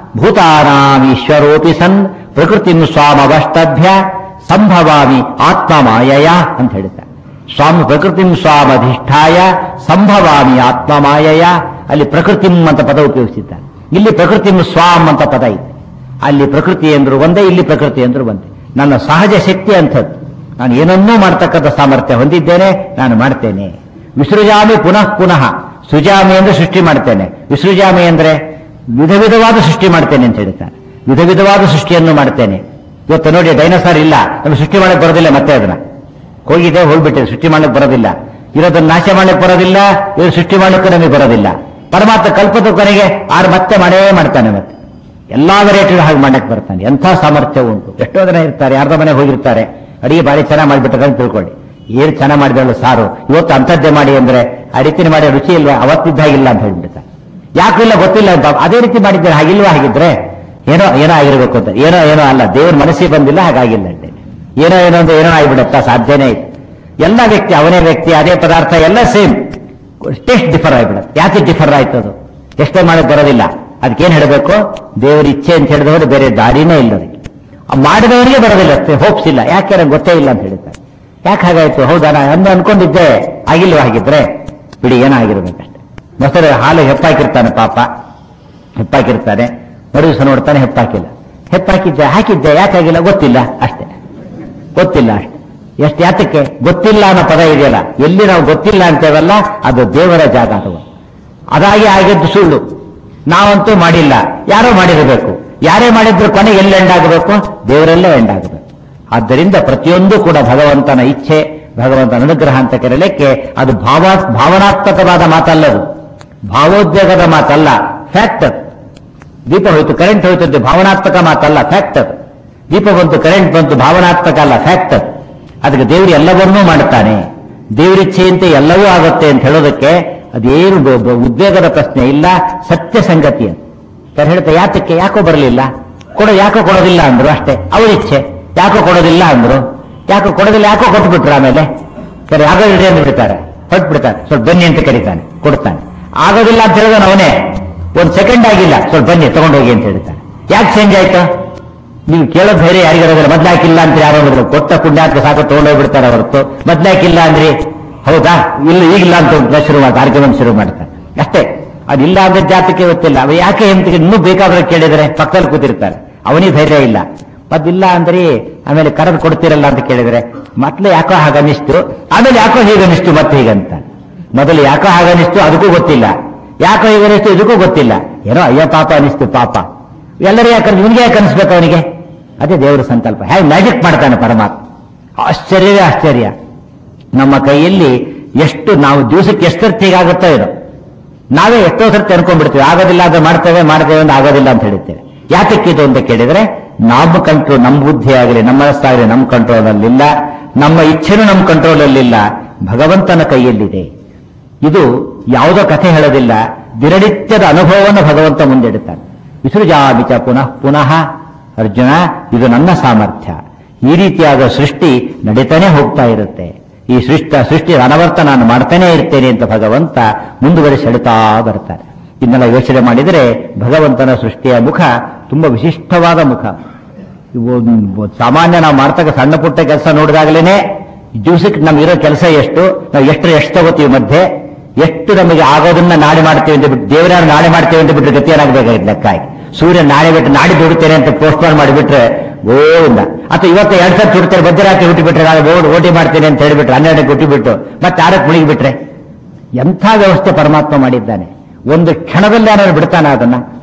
ಭೂತಾನಾಂ ಈಶ್ವರೋಪಿ ಸನ್ ಪ್ರಕೃತಿ ಸ್ವಾಮವಷ್ಟಭ್ಯ ಸಂಭವಾಮಿ ಆತ್ಮ ಮಾಯಯ ಅಂತ ಹೇಳ್ತಾರೆ ಸ್ವಾಮಿ ಪ್ರಕೃತಿಂ ಸ್ವಾಮಧಿಷ್ಠಾಯ ಸಂಭವಾಮಿ ಆತ್ಮ ಮಾಯಯ ಅಲ್ಲಿ ಪ್ರಕೃತಿಂ ಅಂತ ಪದ ಉಪಯೋಗಿಸಿದ್ದಾರೆ ಇಲ್ಲಿ ಪ್ರಕೃತಿಂ ಸ್ವಾಮ್ ಅಂತ ಪದ ಇದೆ ಅಲ್ಲಿ ಪ್ರಕೃತಿ ಎಂದ್ರು ಒಂದೇ ಇಲ್ಲಿ ಪ್ರಕೃತಿ ಎಂದ್ರು ಒಂದೇ ನನ್ನ ಸಹಜ ಶಕ್ತಿ ಅಂಥದ್ದು ನಾನು ಏನನ್ನೂ ಮಾಡ್ತಕ್ಕಂಥ ಸಾಮರ್ಥ್ಯ ಹೊಂದಿದ್ದೇನೆ ನಾನು ಮಾಡ್ತೇನೆ ವಿಸೃಜಾಮಿ ಪುನಃ ಪುನಃ ಸುಜಾಮಿ ಅಂದ್ರೆ ಸೃಷ್ಟಿ ಮಾಡ್ತೇನೆ ವಿಸೃಜಾಮಿ ಅಂದ್ರೆ ವಿಧ ವಿಧವಾದ ಸೃಷ್ಟಿ ಮಾಡ್ತೇನೆ ಅಂತ ಹೇಳ್ತಾರೆ ವಿಧ ವಿಧವಾದ ಸೃಷ್ಟಿಯನ್ನು ಮಾಡ್ತೇನೆ ಇವತ್ತು ನೋಡಿ ಡೈನೋಸಾರ್ ಇಲ್ಲ ನಮ್ಗೆ ಸೃಷ್ಟಿ ಮಾಡಕ್ ಬರೋದಿಲ್ಲ ಮತ್ತೆ ಅದನ್ನ ಹೋಗಿದೆ ಹೋಗ್ಬಿಟ್ಟಿದೆ ಸೃಷ್ಟಿ ಮಾಡಕ್ ಬರೋದಿಲ್ಲ ಇರೋದನ್ನ ನಾಶ ಮಾಡಕ್ ಬರೋದಿಲ್ಲ ಇವರು ಸೃಷ್ಟಿ ಮಾಡಕ್ಕೂ ನಮಗೆ ಬರೋದಿಲ್ಲ ಪರಮಾತ್ಮ ಕಲ್ಪದ ಕೊನೆಗೆ ಆರು ಮತ್ತೆ ಮಾಡೇ ಮಾಡ್ತಾನೆ ಮತ್ತೆ ಎಲ್ಲಾ ವೆರೈಟಿ ಹಾಗೆ ಮಾಡಕ್ ಬರ್ತಾನೆ ಎಂಥ ಸಾಮರ್ಥ್ಯ ಉಂಟು ಎಷ್ಟೋ ಜನ ಇರ್ತಾರೆ ಯಾರ್ದೋ ಮನೆಗೆ ಹೋಗಿರ್ತಾರೆ ಅಡಿಗೆ ಬಾರಿ ಚೆನ್ನಾಗಿ ಮಾಡಿಬಿಟ್ಟಾರೆ ಅಂತ ತಿಳ್ಕೊಳ್ಳಿ ಏನ್ ಚೆನ್ನಾಗಿ ಮಾಡಿದಳು ಸಾರು ಇವತ್ತು ಅಂಥದ್ದೇ ಮಾಡಿ ಅಂದ್ರೆ ಆ ರೀತಿ ಮಾಡಿ ರುಚಿ ಇಲ್ವಾ ಅವತ್ತಿದ್ದಾಗಿಲ್ಲ ಅಂತ ಹೇಳ್ಬಿಡ್ತಾರೆ ಯಾಕಿಲ್ಲ ಗೊತ್ತಿಲ್ಲ ಅಂತ ಅದೇ ರೀತಿ ಮಾಡಿದ್ದಾರೆ ಹಾಗಿಲ್ವಾ ಹಾಗಿದ್ರೆ ಏನೋ ಏನೋ ಆಗಿರ್ಬೇಕು ಅಂತ ಏನೋ ಏನೋ ಅಲ್ಲ ದೇವ್ರ ಮನಸ್ಸಿಗೆ ಬಂದಿಲ್ಲ ಹಾಗಾಗಿಲ್ಲ ಅಂತ ಏನೋ ಏನೋ ಅಂತ ಏನೋ ಆಗಿಬಿಡತ್ತ ಸಾಧ್ಯನೇ ಇದೆ ಎಲ್ಲ ವ್ಯಕ್ತಿ ಅವನೇ ವ್ಯಕ್ತಿ ಅದೇ ಪದಾರ್ಥ ಎಲ್ಲ ಸೇಮ್ ಟೇಸ್ಟ್ ಡಿಫರ್ ಆಗಿಬಿಡುತ್ತೆ ಯಾಕೆ ಡಿಫರ್ ಆಯ್ತು ಅದು ಎಷ್ಟೇ ಮಾಡಕ್ ಬರೋದಿಲ್ಲ ಅದಕ್ಕೇನ್ ಹೇಳಬೇಕು ದೇವರ ಇಚ್ಛೆ ಅಂತ ಹೇಳಿದವರು ಬೇರೆ ದಾರಿನೇ ಇಲ್ಲ ಅದಕ್ಕೆ ಆ ಮಾಡಿದವರಿಗೆ ಬರೋದಿಲ್ಲ ಹೋಪ್ಸ್ ಇಲ್ಲ ಯಾಕೆ ನನಗೆ ಗೊತ್ತೇ ಇಲ್ಲ ಅಂತ ಹೇಳ್ತಾರೆ ಯಾಕೆ ಹಾಗಾಯ್ತು ಹೌದಾ ನಾನು ಅಂದು ಅನ್ಕೊಂಡಿದ್ದೆ ಆಗಿಲ್ವಾ ಹಾಗಿದ್ರೆ ಬಿಡಿ ಏನೋ ಆಗಿರ್ಬೇಕಷ್ಟೆ ಮೊಸರು ಹಾಲು ಹೆಪ್ಪಾಕಿರ್ತಾನೆ ಪಾಪ ಹೆಪ್ಪಾಕಿರ್ತಾನೆ ಮರು ದಿವಸ ನೋಡ್ತಾನೆ ಹೆಪ್ಪಾಕಿಲ್ಲ ಹೆಪ್ಪಾಕಿದ್ದೆ ಹಾಕಿದ್ದೆ ಯಾಕಾಗಿಲ್ಲ ಗೊತ್ತಿಲ್ಲ ಅಷ್ಟೇ ಗೊತ್ತಿಲ್ಲ ಅಷ್ಟೇ ಎಷ್ಟು ಯಾತಕ್ಕೆ ಗೊತ್ತಿಲ್ಲ ಅನ್ನೋ ಪದ ಇದೆಯಲ್ಲ ಎಲ್ಲಿ ನಾವು ಗೊತ್ತಿಲ್ಲ ಅಂತೇವಲ್ಲ ಅದು ದೇವರ ಜಾಗ ಅದು ಅದಾಗಿ ಆಗಿದ್ದು ಸುಳ್ಳು ನಾವಂತೂ ಮಾಡಿಲ್ಲ ಯಾರೋ ಮಾಡಿರಬೇಕು ಯಾರೇ ಮಾಡಿದ್ರು ಕೊನೆ ಎಲ್ಲಿ ಎಂಡಾಗಬೇಕು ದೇವರಲ್ಲೇ ಎಂಡಾಗಬೇಕು ಆದ್ದರಿಂದ ಪ್ರತಿಯೊಂದು ಕೂಡ ಭಗವಂತನ ಇಚ್ಛೆ ಭಗವಂತನ ಅನುಗ್ರಹ ಅಂತ ಕರೆಯಲಿಕ್ಕೆ ಅದು ಭಾವ ಭಾವನಾತ್ಮಕವಾದ ಮಾತಲ್ಲದು ಭಾವೋದ್ವೇಗದ ಮಾತಲ್ಲ ಫ್ಯಾಕ್ಟ್ ಅದು ದೀಪ ಹೋಯ್ತು ಕರೆಂಟ್ ಹೋಯ್ತು ಅಂತ ಭಾವನಾತ್ಮಕ ಮಾತಲ್ಲ ಫ್ಯಾಕ್ಟ್ ಅದು ದೀಪ ಬಂತು ಕರೆಂಟ್ ಬಂತು ಭಾವನಾತ್ಮಕ ಅಲ್ಲ ಫ್ಯಾಕ್ಟ್ ಅದು ಅದಕ್ಕೆ ದೇವರು ಎಲ್ಲವನ್ನೂ ಮಾಡ್ತಾನೆ ದೇವರಿಚ್ಛೆಯಂತೆ ಎಲ್ಲವೂ ಆಗುತ್ತೆ ಅಂತ ಹೇಳೋದಕ್ಕೆ ಅದೇನು ಬ- ಬ- ಉದ್ವೇಗದ ಪ್ರಶ್ನೆ ಇಲ್ಲ ಸತ್ಯ ಸಂಗತಿ ಅಂತ ಸರ್ ಹೇಳ್ತಾ ಯಾತಕ್ಕೆ ಯಾಕೋ ಬರಲಿಲ್ಲ ಕೊಡೋ ಯಾಕೋ ಕೊಡೋದಿಲ್ಲ ಅಂದ್ರು ಅಷ್ಟೇ ಅವ್ರ ಇಚ್ಛೆ ಯಾಕೋ ಕೊಡೋದಿಲ್ಲ ಅಂದ್ರು ಯಾಕೋ ಕೊಡೋದಿಲ್ಲ ಯಾಕೋ ಕೊಟ್ಬಿಟ್ರು ಆಮೇಲೆ ಸರಿ ಆಗೋದಿಲ್ಲ ಅಂತ ಬಿಡ್ತಾರೆ ಹೊಟ್ಟು ಬಿಡ್ತಾರೆ ಸ್ವಲ್ಪ ಬನ್ನಿ ಅಂತ ಕರೀತಾನೆ ಕೊಡ್ತಾನೆ ಆಗೋದಿಲ್ಲ ಅಂತ ಹೇಳಿದ ಅವನೇ ಒಂದ್ ಸೆಕೆಂಡ್ ಆಗಿಲ್ಲ ಸ್ವಲ್ಪ ಬನ್ನಿ ತಗೊಂಡೋಗಿ ಅಂತ ಹೇಳ್ತಾನೆ ಯಾಕೆ ಚೇಂಜ್ ಆಯ್ತು ನೀವು ಕೇಳೋ ಧೈರ್ಯ ಯಾರಿಗಿರೋದಿಲ್ಲ ಮೊದ್ಲಾಕಿಲ್ಲ ಅಂತ ಯಾರೋ ಹೇಳಿದ್ರು ಕೊಟ್ಟ ಪುಣ್ಯಾತ್ಮ ಸಾಕು ತಗೊಂಡೋಗ್ಬಿಡ್ತಾರೆ ಹೊರತು ಮೊದ್ಲಾಕಿಲ್ಲ ಅಂದ್ರಿ ಹೌದಾ ಇಲ್ಲ ಈಗಿಲ್ಲ ಅಂತ ಒಂದು ಶುರು ಮಾಡ್ತಾರೆ ಆರ್ಗ್ಯುಮೆಂಟ್ ಶುರು ಮಾಡ್ತಾರೆ ಅಷ್ಟೇ ಅದಿಲ್ಲ ಅಂದ್ರೆ ಜಾತಕ್ಕೆ ಗೊತ್ತಿಲ್ಲ ಅವ ಯಾಕೆ ಎಂತ ಇನ್ನೂ ಬೇಕಾದ್ರೆ ಕೇಳಿದರೆ ಪಕ್ಕದಲ್ಲಿ ಕೂತಿರ್ತಾರೆ ಅವನಿಗೆ ಧೈರ್ಯ ಇಲ್ಲ ಮತ್ತಿಲ್ಲ ಅಂದ್ರೆ ಆಮೇಲೆ ಕರೆದು ಕೊಡ್ತಿರಲ್ಲ ಅಂತ ಕೇಳಿದ್ರೆ ಮೊದ್ಲು ಯಾಕೋ ಹಾಗನಿಸ್ತು ಆಮೇಲೆ ಯಾಕೋ ಹೀಗನಿಸ್ತು ಮತ್ತೆ ಹೀಗಂತ ಮೊದಲು ಯಾಕೋ ಹಾಗನಿಸ್ತು ಅದಕ್ಕೂ ಗೊತ್ತಿಲ್ಲ ಯಾಕೋ ಹೀಗನಿಸ್ತು ಇದಕ್ಕೂ ಗೊತ್ತಿಲ್ಲ ಏನೋ ಅಯ್ಯ ಪಾಪ ಅನಿಸ್ತು ಪಾಪ ಎಲ್ಲರೂ ಯಾಕೆ ನಿನ್ಗೆ ಯಾಕೆ ಅನಿಸ್ಬೇಕು ಅವನಿಗೆ ಅದೇ ದೇವರ ಸಂಕಲ್ಪ ಹೇಗೆ ಮ್ಯಾಜಿಕ್ ಮಾಡ್ತಾನೆ ಪರಮಾತ್ಮ ಆಶ್ಚರ್ಯವೇ ಆಶ್ಚರ್ಯ ನಮ್ಮ ಕೈಯಲ್ಲಿ ಎಷ್ಟು ನಾವು ದಿವಸಕ್ಕೆ ಎಷ್ಟು ಆಗುತ್ತೋ ಇರೋ ನಾವೇ ಎಷ್ಟೋ ಸರ್ತಿ ಅನ್ಕೊಂಡ್ಬಿಡ್ತೀವಿ ಆಗೋದಿಲ್ಲ ಅದು ಮಾಡ್ತೇವೆ ಮಾಡ್ತೇವೆ ಅಂತ ಆಗೋದಿಲ್ಲ ಅಂತ ಹೇಳ್ತೇವೆ ಯಾತಕ್ಕಿದು ಅಂತ ಕೇಳಿದ್ರೆ ನಮ್ಮ ಕಂಟ್ರೋಲ್ ನಮ್ಮ ಬುದ್ಧಿ ಆಗಲಿ ನಮ್ಮ ಮನಸ್ಸಾಗಲಿ ನಮ್ಮ ಕಂಟ್ರೋಲ್ ಅಲ್ಲಿಲ್ಲ ನಮ್ಮ ಇಚ್ಛೆನೂ ನಮ್ಮ ಕಂಟ್ರೋಲ್ ಅಲ್ಲಿಲ್ಲ ಭಗವಂತನ ಕೈಯಲ್ಲಿದೆ ಇದು ಯಾವುದೋ ಕಥೆ ಹೇಳೋದಿಲ್ಲ ದಿನನಿತ್ಯದ ಅನುಭವವನ್ನು ಭಗವಂತ ಮುಂದಿಡುತ್ತಾನೆ ವಿಸೃಜಾಮಿಚ ಪುನಃ ಪುನಃ ಅರ್ಜುನ ಇದು ನನ್ನ ಸಾಮರ್ಥ್ಯ ಈ ರೀತಿಯಾದ ಸೃಷ್ಟಿ ನಡೀತಾನೆ ಹೋಗ್ತಾ ಇರುತ್ತೆ ಈ ಸೃಷ್ಟ ಸೃಷ್ಟಿ ಅನವರ್ತ ನಾನು ಮಾಡ್ತಾನೆ ಇರ್ತೇನೆ ಅಂತ ಭಗವಂತ ಮುಂದುವರಿಸಿ ಹೇಳ್ತಾ ಬರ್ತಾರೆ ಇದನ್ನೆಲ್ಲ ಯೋಚನೆ ಮಾಡಿದರೆ ಭಗವಂತನ ಸೃಷ್ಟಿಯ ಮುಖ ತುಂಬಾ ವಿಶಿಷ್ಟವಾದ ಮುಖ ಇವು ಒಂದು ಸಾಮಾನ್ಯ ನಾವು ಮಾಡ್ತಕ್ಕ ಸಣ್ಣ ಪುಟ್ಟ ಕೆಲಸ ನೋಡಿದಾಗಲೇನೆ ದಿವಸಕ್ಕೆ ನಮ್ಗಿರೋ ಕೆಲಸ ಎಷ್ಟು ನಾವು ಎಷ್ಟು ಎಷ್ಟು ತಗೋತೀವಿ ಮಧ್ಯೆ ಎಷ್ಟು ನಮಗೆ ಆಗೋದನ್ನ ನಾಳೆ ಮಾಡ್ತೇವೆ ಅಂತ ಬಿಟ್ಟು ದೇವರ ನಾಳೆ ಮಾಡ್ತೇವೆ ಅಂತ ಬಿಟ್ಟರೆ ಗತಿ ಏನಾಗಬೇಕಾಗಿತ್ತು ಲೆಕ್ಕ ಆಗಿ ಸೂರ್ಯ ನಾಳೆ ಬಿಟ್ಟು ನಾಡಿ ದುಡಿತೇನೆ ಅಂತ ಪೋಸ್ಟ್ಪೋನ್ ಮಾಡಿಬಿಟ್ರೆ ಗೋವಿಂದ ಅಥವಾ ಇವತ್ತು ಎರಡ್ ಸಾವಿರ ತುಡ್ತಾರೆ ಮಧ್ಯರಾತ್ರಿ ಹುಟ್ಟಿಬಿಟ್ರೆ ನಾಳೆ ಓಡ್ ಓಟಿ ಮಾಡ್ತೇನೆ ಅಂತ ಹೇಳಿಬಿಟ್ರೆ ಹನ್ನೆರಡಕ್ಕೆ ಹುಟ್ಟಿಬಿಟ್ಟು ಮತ್ತೆ ಆರಕ್ಕೆ ಮುಳುಗಿಬಿಟ್ರೆ ಎಂಥ ವ್ಯವಸ್ಥೆ ಪರಮಾತ್ಮ ಮಾಡಿದ್ದಾನೆ ಒಂದು ಕ್ಷಣದಲ್ಲಿ ಏನಾದ್ರು ಬಿಡ್ತಾನೆ ಅದನ್ನ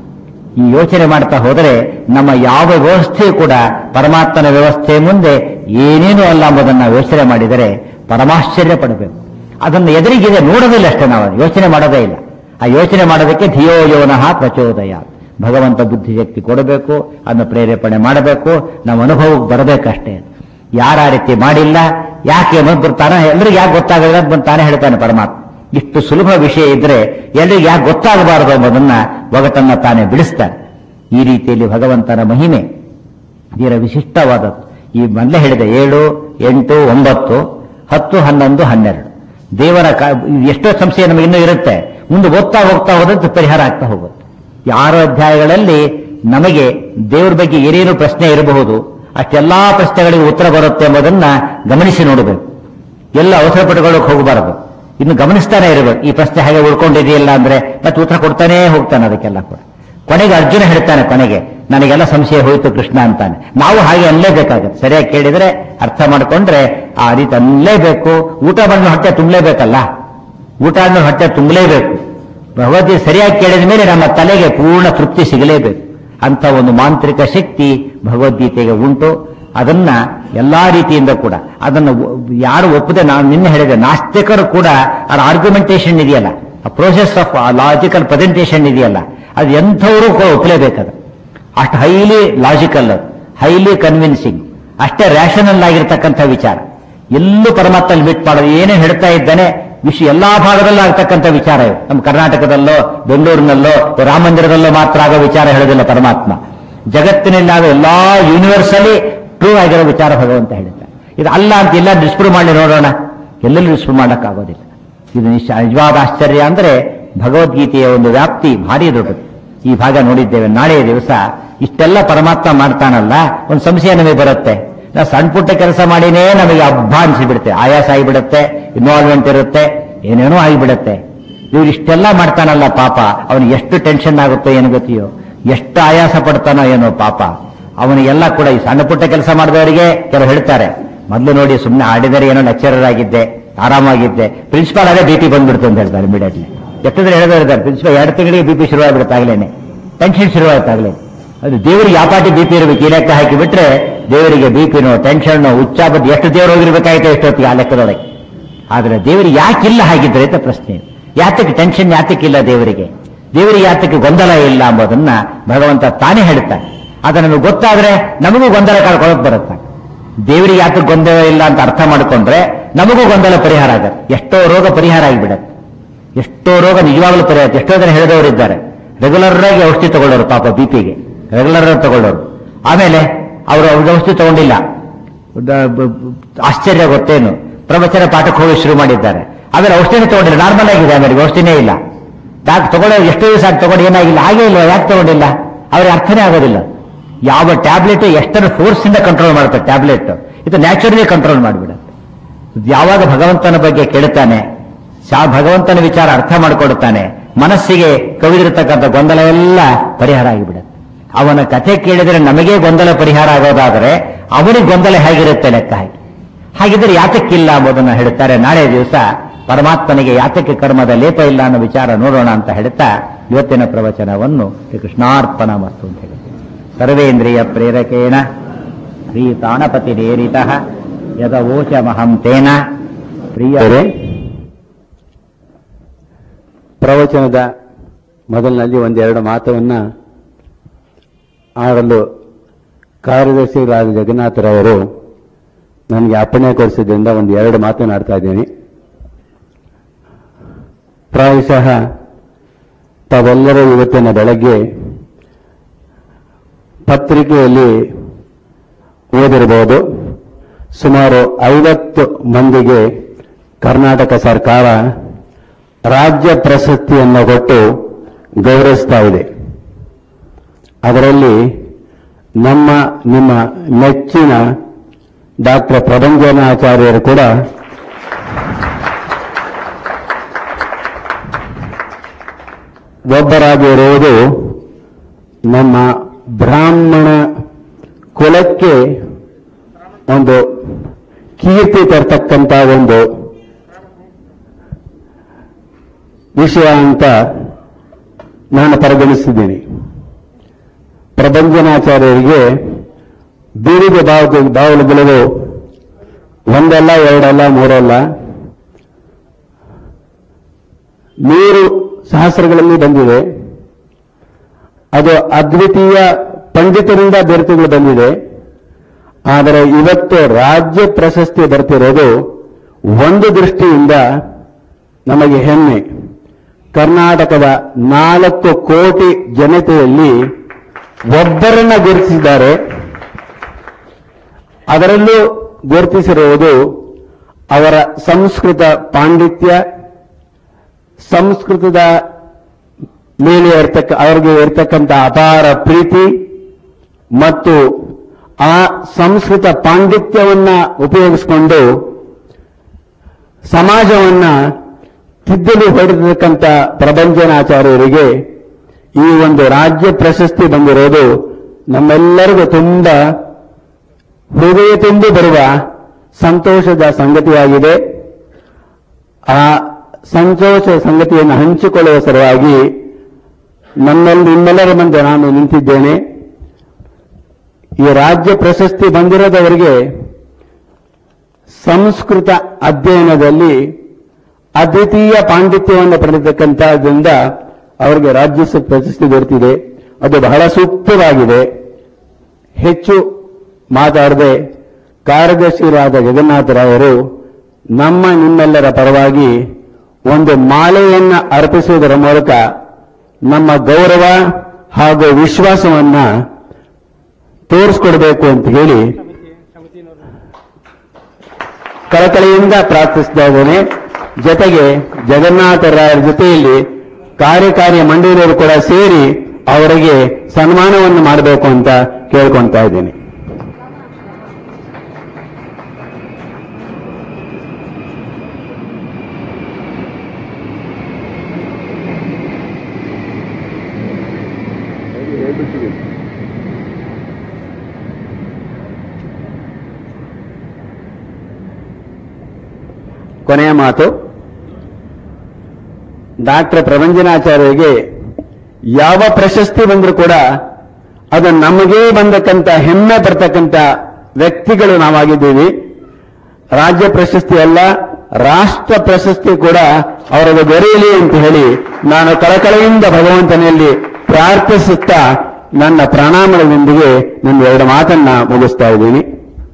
ಈ ಯೋಚನೆ ಮಾಡ್ತಾ ಹೋದರೆ ನಮ್ಮ ಯಾವ ವ್ಯವಸ್ಥೆಯೂ ಕೂಡ ಪರಮಾತ್ಮನ ವ್ಯವಸ್ಥೆ ಮುಂದೆ ಏನೇನೂ ಅಲ್ಲ ಎಂಬುದನ್ನು ನಾವು ಯೋಚನೆ ಮಾಡಿದರೆ ಪರಮಾಶ್ಚರ್ಯ ಪಡಬೇಕು ಅದನ್ನು ಎದುರಿಗಿದೆ ನೋಡೋದಿಲ್ಲ ಅಷ್ಟೇ ನಾವು ಯೋಚನೆ ಮಾಡೋದೇ ಇಲ್ಲ ಆ ಯೋಚನೆ ಮಾಡೋದಕ್ಕೆ ಧಿಯೋ ಯೋನಃ ಪ್ರಚೋದಯ ಭಗವಂತ ಬುದ್ಧಿಶಕ್ತಿ ಕೊಡಬೇಕು ಅದನ್ನು ಪ್ರೇರೇಪಣೆ ಮಾಡಬೇಕು ನಮ್ಮ ಅನುಭವಕ್ಕೆ ಬರಬೇಕಷ್ಟೇ ಯಾರ ಆ ರೀತಿ ಮಾಡಿಲ್ಲ ಯಾಕೆ ಅನ್ನೋದು ತಾನೇ ಎಲ್ಲರಿಗೂ ಯಾಕೆ ಗೊತ್ತಾಗಲ್ಲ ಅಂತ ಬಂದು ತಾನೇ ಹೇಳ್ತಾನೆ ಪರಮಾತ್ಮ ಇಷ್ಟು ಸುಲಭ ವಿಷಯ ಇದ್ರೆ ಎಲ್ಲರಿಗೂ ಯಾಕೆ ಗೊತ್ತಾಗಬಾರದು ಎಂಬುದನ್ನ ಒಗಟನ್ನ ತಾನೇ ಬಿಡಿಸ್ತಾನೆ ಈ ರೀತಿಯಲ್ಲಿ ಭಗವಂತನ ಮಹಿಮೆ ತೀರ ವಿಶಿಷ್ಟವಾದದ್ದು ಈ ಮೊದಲೇ ಹೇಳಿದೆ ಏಳು ಎಂಟು ಒಂಬತ್ತು ಹತ್ತು ಹನ್ನೊಂದು ಹನ್ನೆರಡು ದೇವರ ಕ- ಎಷ್ಟೋ ಸಂಶಯ ನಮಗೆ ಇನ್ನೂ ಇರುತ್ತೆ ಮುಂದೆ ಓದ್ತಾ ಹೋಗ್ತಾ ಹೋದಂತೆ ಪರಿಹಾರ ಆಗ್ತಾ ಹೋಗುತ್ತೆ ಈ ಆರು ಅಧ್ಯಾಯಗಳಲ್ಲಿ ನಮಗೆ ದೇವರ ಬಗ್ಗೆ ಏನೇನು ಪ್ರಶ್ನೆ ಇರಬಹುದು ಅಷ್ಟೆಲ್ಲಾ ಪ್ರಶ್ನೆಗಳಿಗೆ ಉತ್ತರ ಬರುತ್ತೆ ಎಂಬುದನ್ನ ಗಮನಿಸಿ ನೋಡಬೇಕು ಎಲ್ಲ ಅವಸರ ಪಟ್ಟುಕೊಳ್ಳೋಕೆ ಹೋಗಬಾರದು ಇನ್ನು ಗಮನಿಸ್ತಾನೆ ಇರಬೇಕು ಈ ಪ್ರಶ್ನೆ ಹಾಗೆ ಉಳ್ಕೊಂಡಿದೆಯಲ್ಲ ಅಂದ್ರೆ ಮತ್ತೆ ಉತ್ತರ ಕೊಡ್ತಾನೇ ಹೋಗ್ತಾನೆ ಅದಕ್ಕೆಲ್ಲ ಕೂಡ ಕೊನೆಗೆ ಅರ್ಜುನ ಹೇಳ್ತಾನೆ ಕೊನೆಗೆ ನನಗೆಲ್ಲ ಸಂಶಯ ಹೋಯಿತು ಕೃಷ್ಣ ಅಂತಾನೆ ನಾವು ಹಾಗೆ ಅನ್ಲೇಬೇಕಾಗತ್ತೆ ಸರಿಯಾಗಿ ಕೇಳಿದ್ರೆ ಅರ್ಥ ಮಾಡ್ಕೊಂಡ್ರೆ ಆ ರೀತಿ ಅನ್ಲೇಬೇಕು ಊಟ ಮಾಡಿದ ಹೊಟ್ಟೆ ತುಂಬಲೇಬೇಕಲ್ಲ ಊಟ ಆದ್ಮೇಲೆ ಹೊಟ್ಟೆ ತುಂಬಲೇಬೇಕು ಭಗವದ್ಗೀತೆ ಸರಿಯಾಗಿ ಕೇಳಿದ ಮೇಲೆ ನಮ್ಮ ತಲೆಗೆ ಪೂರ್ಣ ತೃಪ್ತಿ ಸಿಗಲೇಬೇಕು ಅಂತ ಒಂದು ಮಾಂತ್ರಿಕ ಶಕ್ತಿ ಭಗವದ್ಗೀತೆಗೆ ಉಂಟು ಅದನ್ನ ಎಲ್ಲಾ ರೀತಿಯಿಂದ ಕೂಡ ಅದನ್ನು ಒ- ಯಾರು ಒಪ್ಪದೆ ನಾನು ನಿನ್ನೆ ಹೇಳಿದೆ ನಾಸ್ತಿಕರು ಕೂಡ ಅದರ ಆರ್ಗ್ಯುಮೆಂಟೇಷನ್ ಇದೆಯಲ್ಲ ಪ್ರೋಸೆಸ್ ಆಫ್ ಲಾಜಿಕಲ್ ಪ್ರೆಸೆಂಟೇಷನ್ ಇದೆಯಲ್ಲ ಅದು ಎಂಥವರು ಕೂಡ ಒಪ್ಪಲೇಬೇಕದು ಅಷ್ಟು ಹೈಲಿ ಲಾಜಿಕಲ್ ಅದು ಹೈಲಿ ಕನ್ವಿನ್ಸಿಂಗ್ ಅಷ್ಟೇ ರ್ಯಾಷನಲ್ ಆಗಿರ್ತಕ್ಕಂಥ ವಿಚಾರ ಎಲ್ಲೂ ಪರಮಾತ್ಮಲ್ಲಿ ಮೀಟ್ ಮಾಡೋದು ಏನೇ ಹೇಳ್ತಾ ಇದ್ದಾನೆ ವಿಶ್ವ ಎಲ್ಲಾ ಭಾಗದಲ್ಲೂ ಆಗ್ತಕ್ಕಂಥ ವಿಚಾರ ಇವು ನಮ್ಮ ಕರ್ನಾಟಕದಲ್ಲೋ ಬೆಂಗಳೂರಿನಲ್ಲೋ ರಾಮ ಮಂದಿರದಲ್ಲೋ ಮಾತ್ರ ಆಗೋ ವಿಚಾರ ಹೇಳೋದಿಲ್ಲ ಪರಮಾತ್ಮ ಜಗತ್ತಿನಲ್ಲಿ ಆಗೋ ಎಲ್ಲಾ ಯೂನಿವರ್ಸಲಿ ಟ್ರೂ ಆಗಿರೋ ವಿಚಾರ ಭಗವಂತ ಹೇಳ್ತಾರೆ ಇದು ಅಲ್ಲ ಅಂತ ಎಲ್ಲ ಡಿಸ್ಪ್ರೂವ್ ಮಾಡಿ ನೋಡೋಣ ಎಲ್ಲೆಲ್ಲೂ ಡಿಸ್ಪ್ರೂವ್ ಮಾಡೋಕ್ಕಾಗೋದಿಲ್ಲ ಇದು ನಿಶ್ಚ- ನಿಜವಾದ ಆಶ್ಚರ್ಯ ಅಂದ್ರೆ ಭಗವದ್ಗೀತೆಯ ಒಂದು ವ್ಯಾಪ್ತಿ ಭಾರಿ ದೊಡ್ಡದು ಈ ಭಾಗ ನೋಡಿದ್ದೇವೆ ನಾಳೆ ದಿವಸ ಇಷ್ಟೆಲ್ಲ ಪರಮಾತ್ಮ ಮಾಡ್ತಾನಲ್ಲ ಒಂದು ಸಂಶಯ ನಮಗೆ ಬರುತ್ತೆ ನಾವು ಸಣ್ಣ ಪುಟ್ಟ ಕೆಲಸ ಮಾಡಿನೇ ನಮಗೆ ಹಬ್ಬ ಅನ್ಸಿಬಿಡುತ್ತೆ ಆಯಾಸ ಆಗಿಬಿಡುತ್ತೆ ಇನ್ವಾಲ್ವ್ಮೆಂಟ್ ಇರುತ್ತೆ ಏನೇನೋ ಆಗಿಬಿಡುತ್ತೆ ಇವ್ರು ಇಷ್ಟೆಲ್ಲ ಮಾಡ್ತಾನಲ್ಲ ಪಾಪ ಅವನಿಗೆ ಎಷ್ಟು ಟೆನ್ಷನ್ ಆಗುತ್ತೋ ಏನು ಗೊತ್ತಿಯೋ ಎಷ್ಟು ಆಯಾಸ ಪಡ್ತಾನೋ ಏನೋ ಪಾಪ ಅವನಿಗೆಲ್ಲ ಕೂಡ ಈ ಸಣ್ಣ ಪುಟ್ಟ ಕೆಲಸ ಮಾಡಿದವರಿಗೆ ಕೆಲವು ಹೇಳ್ತಾರೆ ಮೊದಲು ನೋಡಿ ಸುಮ್ಮನೆ ಆಡಿದರೆ ಏನೋ ಲೆಕ್ಚರರ್ ಆಗಿದ್ದೆ ಆರಾಮಾಗಿದ್ದೆ ಪ್ರಿನ್ಸಿಪಾಲ್ ಅದೇ ಬಿ ಪಿ ಬಂದ್ಬಿಡ್ತು ಅಂತ ಹೇಳ್ತಾರೆ ಇಮಿಡಿಯೇಟ್ಲಿ ಎಷ್ಟಿದ್ರೆ ಹೇಳಿದವರು ಇದ್ದಾರೆ ಪ್ರಿನ್ಸಿಪಾಲ್ ಎರಡು ತಿಂಗಳಿಗೆ ಬಿ ಪಿ ಶುರುವಾಗ್ಬಿಡುತ್ತೆ ಆಗ್ಲೇನೆ ಟೆನ್ಷನ್ ಶುರುವಾಯ್ತಾಗ್ಲೇ ಅದು ದೇವರಿಗೆ ಯಾವ ಪಾಟಿ ಬಿ ಪಿ ಇರಬೇಕು ಈ ಲೆಕ್ಕ ಹಾಕಿ ಬಿಟ್ರೆ ದೇವರಿಗೆ ಬಿ ಪಿನೋ ಟೆನ್ಷನ್ ಉಚ್ಚಾಬದ್ದು ಎಷ್ಟು ದೇವರು ಹೋಗಿರ್ಬೇಕಾಯ್ತು ಎಷ್ಟೊತ್ತಿಗೆ ಆ ಲೆಕ್ಕದೊಳಗೆ ಆದ್ರೆ ದೇವರಿಗೆ ಯಾಕಿಲ್ಲ ಹಾಗಿದ್ರೆ ಅಂತ ಪ್ರಶ್ನೆ ಯಾತಕ್ಕೆ ಟೆನ್ಷನ್ ಯಾತಕ್ಕಿಲ್ಲ ದೇವರಿಗೆ ದೇವರಿಗೆ ಯಾತಕ್ಕೆ ಗೊಂದಲ ಇಲ್ಲ ಎಂಬುದನ್ನ ಭಗವಂತ ತಾನೇ ಹೇಳ್ತಾನೆ ಅದು ನಮಗೆ ಗೊತ್ತಾದ್ರೆ ನಮಗೂ ಗೊಂದಲ ಕಳ್ಕೊಳ್ಳೋಕೆ ಬರುತ್ತೆ ದೇವರಿಗೆ ಯಾತಕ್ಕೆ ಗೊಂದಲ ಇಲ್ಲ ಅಂತ ಅರ್ಥ ಮಾಡಿಕೊಂಡ್ರೆ ನಮಗೂ ಗೊಂದಲ ಪರಿಹಾರ ಆಗತ್ತೆ ಎಷ್ಟೋ ರೋಗ ಪರಿಹಾರ ಆಗಿಬಿಡತ್ತೆ ಎಷ್ಟೋ ರೋಗ ನಿಜವಾಗ್ಲೂ ಪರಿಹಾರ ಎಷ್ಟೋ ಜನ ಹೇಳಿದವರು ಇದ್ದಾರೆ ರೆಗ್ಯುಲರ್ ಆಗಿ ಔಷಧಿ ತಗೊಳ್ಳೋರು ಪಾಪ ಬಿಪಿಗೆ ರೆಗ್ಯುಲರ್ ಆಗಿ ತಗೊಳ್ಳೋರು ಆಮೇಲೆ ಅವರು ಅವ್ರಿಗೆ ಔಷಧಿ ತಗೊಂಡಿಲ್ಲ ದ- ಬ- ಬ- ಆಶ್ಚರ್ಯ ಗೊತ್ತೇನು ಪ್ರವಚನ ಪಾಠಕ್ಕೆ ಹೋಗಿ ಶುರು ಮಾಡಿದ್ದಾರೆ ಆಮೇಲೆ ಔಷಧಿನೇ ತಗೊಂಡಿಲ್ಲ ನಾರ್ಮಲ್ ಆಗಿದೆ ಆಮೇಲೆ ಔಷಧಿನೇ ಇಲ್ಲ ಯಾಕೆ ತಗೊಳ್ಳೋ ಎಷ್ಟು ದಿವಸ ಆಗಿ ತಗೊಂಡು ಏನಾಗಿಲ್ಲ ಹಾಗೇ ಇಲ್ಲ ಯಾಕೆ ತಗೊಂಡಿಲ್ಲ ಅವ್ರಿಗೆ ಅರ್ಥನೇ ಆಗೋದಿಲ್ಲ ಯಾವ ಟ್ಯಾಬ್ಲೆಟ್ ಎಷ್ಟರ ಫೋರ್ಸ್ ಇಂದ ಕಂಟ್ರೋಲ್ ಮಾಡುತ್ತೆ ಟ್ಯಾಬ್ಲೆಟ್ ಇದು ನ್ಯಾಚುರಲಿ ಕಂಟ್ರೋಲ್ ಮಾಡಿಬಿಡುತ್ತೆ ಯಾವಾಗ ಭಗವಂತನ ಬಗ್ಗೆ ಕೇಳುತ್ತಾನೆ ಶಾ ಭಗವಂತನ ವಿಚಾರ ಅರ್ಥ ಮಾಡಿಕೊಡುತ್ತಾನೆ ಮನಸ್ಸಿಗೆ ಕವಿದಿರತಕ್ಕಂಥ ಗೊಂದಲ ಎಲ್ಲ ಪರಿಹಾರ ಆಗಿಬಿಡುತ್ತೆ ಅವನ ಕಥೆ ಕೇಳಿದರೆ ನಮಗೆ ಗೊಂದಲ ಪರಿಹಾರ ಆಗೋದಾದರೆ ಅವನಿಗೆ ಗೊಂದಲ ಹೇಗಿರುತ್ತೆ ಲೆಕ್ಕ ಹಾಕಿ ಹಾಗಿದ್ರೆ ಯಾತಕ್ಕಿಲ್ಲ ಎಂಬುದನ್ನು ಹೇಳುತ್ತಾರೆ ನಾಳೆ ದಿವಸ ಪರಮಾತ್ಮನಿಗೆ ಯಾತಕ್ಕೆ ಕರ್ಮದ ಲೇಪ ಇಲ್ಲ ಅನ್ನೋ ವಿಚಾರ ನೋಡೋಣ ಅಂತ ಹೇಳ್ತಾ ಇವತ್ತಿನ ಪ್ರವಚನವನ್ನು ಶ್ರೀ ಕೃಷ್ಣಾರ್ಪಣ ಮತ್ತು ಅಂತ ಹೇಳುತ್ತೆ ಸರ್ವೇಂದ್ರಿಯ ಪ್ರೇರಕೇಣ ಶ್ರೀತಾಣಪತಿರೇರಿತ ಯದವೋಚಮಹಂ ತೇನ ಪ್ರಿಯ ಪ್ರವಚನದ ಮೊದಲಿನಲ್ಲಿ ಒಂದೆರಡು ಮಾತವನ್ನ ಆಡಲು ಕಾರ್ಯದರ್ಶಿಗಳಾದ ಜಗನ್ನಾಥರವರು ನನಗೆ ಅಪ್ಪಣೆ ಕೊಡಿಸಿದ್ರಿಂದ ಒಂದು ಎರಡು ಮಾತನಾಡ್ತಾ ಇದ್ದೀನಿ ಪ್ರಾಯಶಃ ತಾವೆಲ್ಲರೂ ಇವತ್ತಿನ ಬೆಳಗ್ಗೆ ಪತ್ರಿಕೆಯಲ್ಲಿ ಓದಿರಬಹುದು ಸುಮಾರು ಐವತ್ತು ಮಂದಿಗೆ ಕರ್ನಾಟಕ ಸರ್ಕಾರ ರಾಜ್ಯ ಪ್ರಶಸ್ತಿಯನ್ನು ಕೊಟ್ಟು ಗೌರವಿಸ್ತಾ ಇದೆ ಅದರಲ್ಲಿ ನಮ್ಮ ನಿಮ್ಮ ನೆಚ್ಚಿನ ಡಾಕ್ಟರ್ ಪ್ರಭಂಜನಾಚಾರ್ಯರು ಕೂಡ ಒಬ್ಬರಾಗಿರುವುದು ನಮ್ಮ ಬ್ರಾಹ್ಮಣ ಕುಲಕ್ಕೆ ಒಂದು ಕೀರ್ತಿ ತರ್ತಕ್ಕಂಥ ಒಂದು ವಿಷಯ ಅಂತ ನಾನು ಪರಿಗಣಿಸಿದ್ದೀನಿ ಪ್ರಬಂಧನಾಚಾರ್ಯರಿಗೆ ಬೀಳಿಗೆ ಬಾವು ಬಾವಲುಗಳು ಒಂದಲ್ಲ ಎರಡಲ್ಲ ಮೂರಲ್ಲ ನೂರು ಸಹಸ್ರಗಳಲ್ಲಿ ಬಂದಿದೆ ಅದು ಅದ್ವಿತೀಯ ಪಂಡಿತರಿಂದ ಬೆರೆತುಗಳು ಬಂದಿದೆ ಆದರೆ ಇವತ್ತು ರಾಜ್ಯ ಪ್ರಶಸ್ತಿ ಬರ್ತಿರೋದು ಒಂದು ದೃಷ್ಟಿಯಿಂದ ನಮಗೆ ಹೆಮ್ಮೆ ಕರ್ನಾಟಕದ ನಾಲ್ಕು ಕೋಟಿ ಜನತೆಯಲ್ಲಿ ಒಬ್ಬರನ್ನ ಗುರುತಿಸಿದ್ದಾರೆ ಅದರಲ್ಲೂ ಗುರುತಿಸಿರುವುದು ಅವರ ಸಂಸ್ಕೃತ ಪಾಂಡಿತ್ಯ ಸಂಸ್ಕೃತದ ಮೇಲೆ ಇರ್ತಕ್ಕ ಅವರಿಗೆ ಇರ್ತಕ್ಕಂಥ ಅಪಾರ ಪ್ರೀತಿ ಮತ್ತು ಆ ಸಂಸ್ಕೃತ ಪಾಂಡಿತ್ಯವನ್ನ ಉಪಯೋಗಿಸಿಕೊಂಡು ಸಮಾಜವನ್ನ ತಿದ್ದಲು ಹೊಡೆದಿರ್ತಕ್ಕಂಥ ಪ್ರಬಂಜನಾಚಾರ್ಯರಿಗೆ ಈ ಒಂದು ರಾಜ್ಯ ಪ್ರಶಸ್ತಿ ಬಂದಿರೋದು ನಮ್ಮೆಲ್ಲರಿಗೂ ತುಂಬ ಹೃದಯ ತುಂಬಿ ಬರುವ ಸಂತೋಷದ ಸಂಗತಿಯಾಗಿದೆ ಆ ಸಂತೋಷ ಸಂಗತಿಯನ್ನು ಹಂಚಿಕೊಳ್ಳುವ ಸಲುವಾಗಿ ನನ್ನಲ್ಲಿ ನಿಮ್ಮೆಲ್ಲರ ಮುಂದೆ ನಾನು ನಿಂತಿದ್ದೇನೆ ಈ ರಾಜ್ಯ ಪ್ರಶಸ್ತಿ ಬಂದಿರೋದವರಿಗೆ ಸಂಸ್ಕೃತ ಅಧ್ಯಯನದಲ್ಲಿ ಅದ್ವಿತೀಯ ಪಾಂಡಿತ್ಯವನ್ನು ಪಡೆದಿರ್ತಕ್ಕಂಥದ್ರಿಂದ ಅವರಿಗೆ ರಾಜ್ಯ ಸ- ಪ್ರಶಸ್ತಿ ದೊರೆತಿದೆ ಅದು ಬಹಳ ಸೂಕ್ತವಾಗಿದೆ ಹೆಚ್ಚು ಮಾತಾಡದೆ ಕಾರ್ಯದರ್ಶಿರಾದ ಜಗನ್ನಾಥರಾಯರು ನಮ್ಮ ನಿಮ್ಮೆಲ್ಲರ ಪರವಾಗಿ ಒಂದು ಮಾಲೆಯನ್ನ ಅರ್ಪಿಸುವುದರ ಮೂಲಕ ನಮ್ಮ ಗೌರವ ಹಾಗೂ ವಿಶ್ವಾಸವನ್ನ ತೋರಿಸ್ಕೊಡ್ಬೇಕು ಅಂತ ಹೇಳಿ ಕಳಕಳಿಯಿಂದ ಪ್ರಾರ್ಥಿಸ್ತಾ ಇದ್ದೇನೆ ಜೊತೆಗೆ ಜಗನ್ನಾಥರಾಯರ ಜೊತೆಯಲ್ಲಿ ಕಾರ್ಯಕಾರಿ ಮಂಡಳಿಯವರು ಕೂಡ ಸೇರಿ ಅವರಿಗೆ ಸನ್ಮಾನವನ್ನು ಮಾಡಬೇಕು ಅಂತ ಕೇಳ್ಕೊಳ್ತಾ ಇದ್ದೇನೆ ಕೊನೆಯ ಮಾತು ಡಾಕ್ಟರ್ ಪ್ರಭಂಜನಾಚಾರ್ಯರಿಗೆ ಯಾವ ಪ್ರಶಸ್ತಿ ಬಂದರೂ ಕೂಡ ಅದು ನಮಗೇ ಬಂದಕ್ಕಂತ ಹೆಮ್ಮೆ ಬರ್ತಕ್ಕಂಥ ವ್ಯಕ್ತಿಗಳು ನಾವಾಗಿದ್ದೀವಿ ರಾಜ್ಯ ಪ್ರಶಸ್ತಿ ಅಲ್ಲ ರಾಷ್ಟ್ರ ಪ್ರಶಸ್ತಿ ಕೂಡ ಅವರಿಗೆ ದೊರೆಯಲಿ ಅಂತ ಹೇಳಿ ನಾನು ಕಳಕಳಿಯಿಂದ ಭಗವಂತನಲ್ಲಿ ಪ್ರಾರ್ಥಿಸುತ್ತಾ ನನ್ನ ಪ್ರಣಾಮಗಳೊಂದಿಗೆ ನನ್ನ ಎರಡು ಮಾತನ್ನ ಮುಗಿಸ್ತಾ ಇದ್ದೀನಿ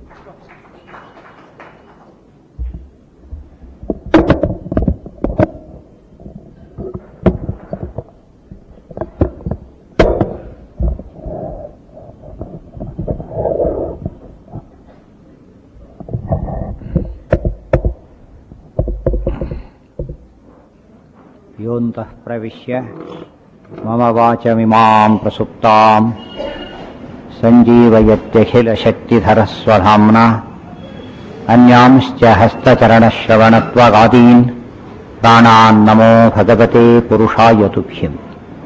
योऽन्तः प्रविश्य मम वाचमिमां प्रसुप्ताम् सञ्जीवयत्यखिलशक्तिधरस्वधाम्ना अन्यांश्च हस्तचरणश्रवणत्वगादीन् प्राणान्नमो भगवते पुरुषाय तुभ्यम्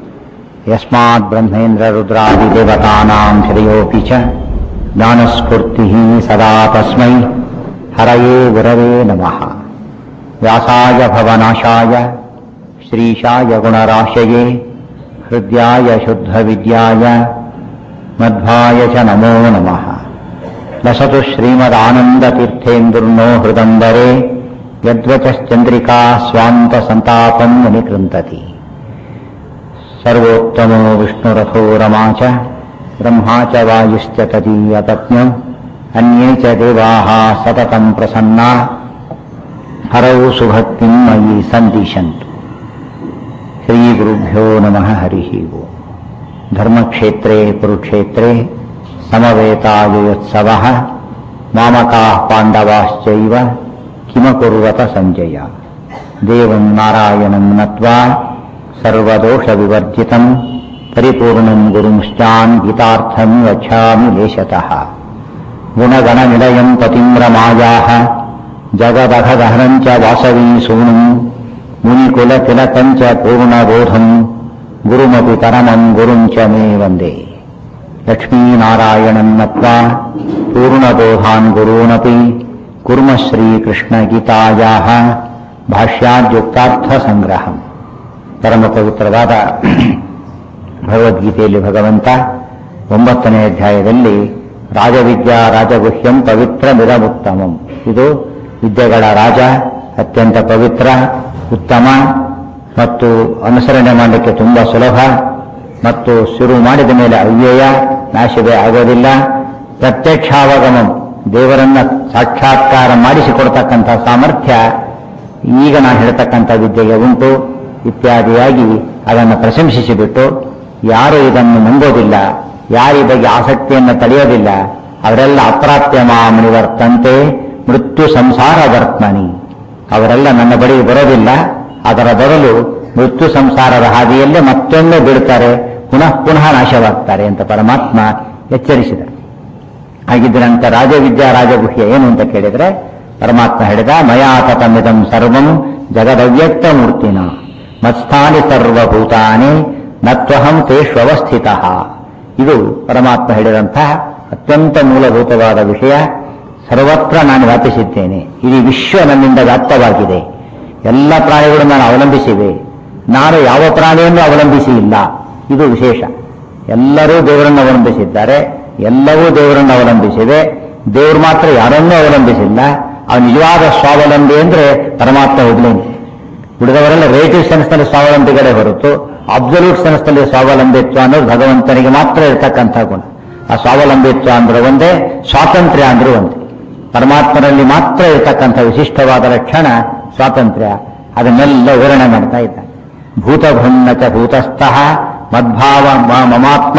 यस्माद्ब्रह्मेन्द्ररुद्रादिदेवतानां हृदयोऽपि च ज्ञानस्फूर्तिः सदा तस्मै हरये गुरवे नमः व्यासाय भवनाशाय श्रीशाय गुणराशये हृद्याय शुद्धविद्याय मध्वाय च नमो नमः लसतु श्रीमदानन्दतीर्थेन्दुर्नो हृदम्बरे यद्वचश्चन्द्रिका स्वान्तसन्तापम् मुनिकृन्तति सर्वोत्तमो विष्णुरथो रमा च ब्रह्मा च वायुश्च तदीयपत्न्यौ अन्ये च देवाः सततम् प्रसन्ना हरौ सुभक्तिम् मयि सन्दिशन्तु श्रीगुरुभ्यो नमः हरिः ओम् धर्मक्षेत्रे कुरुक्षेत्रे समवेतायुत्सवः मामकाः पाण्डवाश्चैव किमकुर्वत सञ्जय देवम् नारायणम् नत्वा सर्वदोषविवर्जितम् परिपूर्णम् गुरुंश्चान् गीतार्थम् गच्छामि लेशतः गुणगणनिलयम् पतिम् रमायाः जगदघदहनम् च वासवी सूनुम् मुनिकुलतिलकम् च पूर्णबोधम् गुरुमपि परमम् गुरुम् च मे वन्दे लक्ष्मीनारायणम् नत्वा पूर्णबोधान् गुरूनपि कुर्मः श्रीकृष्णगीतायाः ಭಾಷ್ಯಾದ್ಯುಕ್ತಾರ್ಥಸಂಗ್ರಹಂ ಪರಮ ಪವಿತ್ರವಾದ ಭಗವದ್ಗೀತೆಯಲ್ಲಿ ಭಗವಂತ ಒಂಬತ್ತನೇ ಅಧ್ಯಾಯದಲ್ಲಿ ರಾಜವಿದ್ಯಾ ರಾಜಗುಹ್ಯಂ ಪವಿತ್ರ ಮಿರಮುತ್ತಮಂ ಇದು ವಿದ್ಯೆಗಳ ರಾಜ ಅತ್ಯಂತ ಪವಿತ್ರ ಉತ್ತಮ ಮತ್ತು ಅನುಸರಣೆ ಮಾಡಲಿಕ್ಕೆ ತುಂಬಾ ಸುಲಭ ಮತ್ತು ಶುರು ಮಾಡಿದ ಮೇಲೆ ಅವ್ಯಯ ನಾಶವೇ ಆಗೋದಿಲ್ಲ ಪ್ರತ್ಯಕ್ಷಾವಗಮಂ ದೇವರನ್ನ ಸಾಕ್ಷಾತ್ಕಾರ ಮಾಡಿಸಿಕೊಡ್ತಕ್ಕಂಥ ಸಾಮರ್ಥ್ಯ ಈಗ ನಾನು ಹೇಳ್ತಕ್ಕಂಥ ವಿದ್ಯೆಗೆ ಉಂಟು ಇತ್ಯಾದಿಯಾಗಿ ಅದನ್ನು ಪ್ರಶಂಸಿಸಿಬಿಟ್ಟು ಯಾರು ಇದನ್ನು ನಂಬೋದಿಲ್ಲ ಯಾರ ಈ ಬಗ್ಗೆ ಆಸಕ್ತಿಯನ್ನು ತಡೆಯೋದಿಲ್ಲ ಅವರೆಲ್ಲ ಅಪ್ರಾಪ್ಯ ಮಾಮನಿವರ್ತಂತೆ ಮೃತ್ಯು ಸಂಸಾರ ವರ್ತಮನಿ ಅವರೆಲ್ಲ ನನ್ನ ಬಳಿಗೆ ಬರೋದಿಲ್ಲ ಅದರ ಬದಲು ಮೃತ್ಯು ಸಂಸಾರದ ಹಾದಿಯಲ್ಲೇ ಮತ್ತೊಮ್ಮೆ ಬೀಳ್ತಾರೆ ಪುನಃ ಪುನಃ ನಾಶವಾಗ್ತಾರೆ ಅಂತ ಪರಮಾತ್ಮ ಎಚ್ಚರಿಸಿದ ಹಾಗಿದ್ದರಂತ ರಾಜವಿದ್ಯಾ ರಾಜಗುಹ್ಯ ಏನು ಅಂತ ಕೇಳಿದ್ರೆ ಪರಮಾತ್ಮ ಹೇಳಿದ ಮಯಾತತಮಿದಂ ಸರ್ವಂ ಜಗದವ್ಯಕ್ತ ಮೂರ್ತಿನ ಮತ್ಸ್ಥಾನಿ ಸರ್ವಭೂತಾನಿ ನತ್ವಹಂ ತೇಷ್ವಸ್ಥಿತ ಇದು ಪರಮಾತ್ಮ ಹೇಳಿದಂತಹ ಅತ್ಯಂತ ಮೂಲಭೂತವಾದ ವಿಷಯ ಸರ್ವತ್ರ ನಾನು ವ್ಯಾಪಿಸಿದ್ದೇನೆ ಇಡೀ ವಿಶ್ವ ನನ್ನಿಂದ ವ್ಯಾಪ್ತವಾಗಿದೆ ಎಲ್ಲ ಪ್ರಾಣಿಗಳು ನಾನು ಅವಲಂಬಿಸಿವೆ ನಾನು ಯಾವ ಪ್ರಾಣಿಯನ್ನು ಅವಲಂಬಿಸಿ ಇಲ್ಲ ಇದು ವಿಶೇಷ ಎಲ್ಲರೂ ದೇವರನ್ನು ಅವಲಂಬಿಸಿದ್ದಾರೆ ಎಲ್ಲವೂ ದೇವರನ್ನು ಅವಲಂಬಿಸಿವೆ ದೇವರು ಮಾತ್ರ ಯಾರನ್ನೂ ಅವಲಂಬಿಸಿಲ್ಲ ಅವನು ನಿಜವಾದ ಸ್ವಾವಲಂಬಿ ಅಂದ್ರೆ ಪರಮಾತ್ಮ ಒಬ್ಬನೇ ಉಳಿದವರೆಲ್ಲ ರೇಟಿವ್ ಸೆನ್ಸ್ನಲ್ಲಿ ಸ್ವಾವಲಂಬಿಗಳೇ ಹೊರತು ಅಬ್ಸಲ್ಯೂಟ್ ಸೆನ್ಸ್ನಲ್ಲಿ ಸ್ವಾವಲಂಬಿತ್ವ ಅನ್ನೋದು ಭಗವಂತನಿಗೆ ಮಾತ್ರ ಇರತಕ್ಕಂಥ ಗುಣ ಆ ಸ್ವಾವಲಂಬಿತ್ವ ಅಂದ್ರೆ ಒಂದೇ ಸ್ವಾತಂತ್ರ್ಯ ಅಂದ್ರೂ ಒಂದೇ ಪರಮಾತ್ಮನಲ್ಲಿ ಮಾತ್ರ ಇರತಕ್ಕಂಥ ವಿಶಿಷ್ಟವಾದ ಲಕ್ಷಣ ಸ್ವಾತಂತ್ರ್ಯ ಅದನ್ನೆಲ್ಲ ವಿವರಣೆ ಮಾಡ್ತಾ ಇದ್ದಾನೆ ಭೂತಭುನ್ನಚ ಭೂತಸ್ಥಃ ಮದ್ಭಾವ ಮ- ಮಮಾತ್ಮ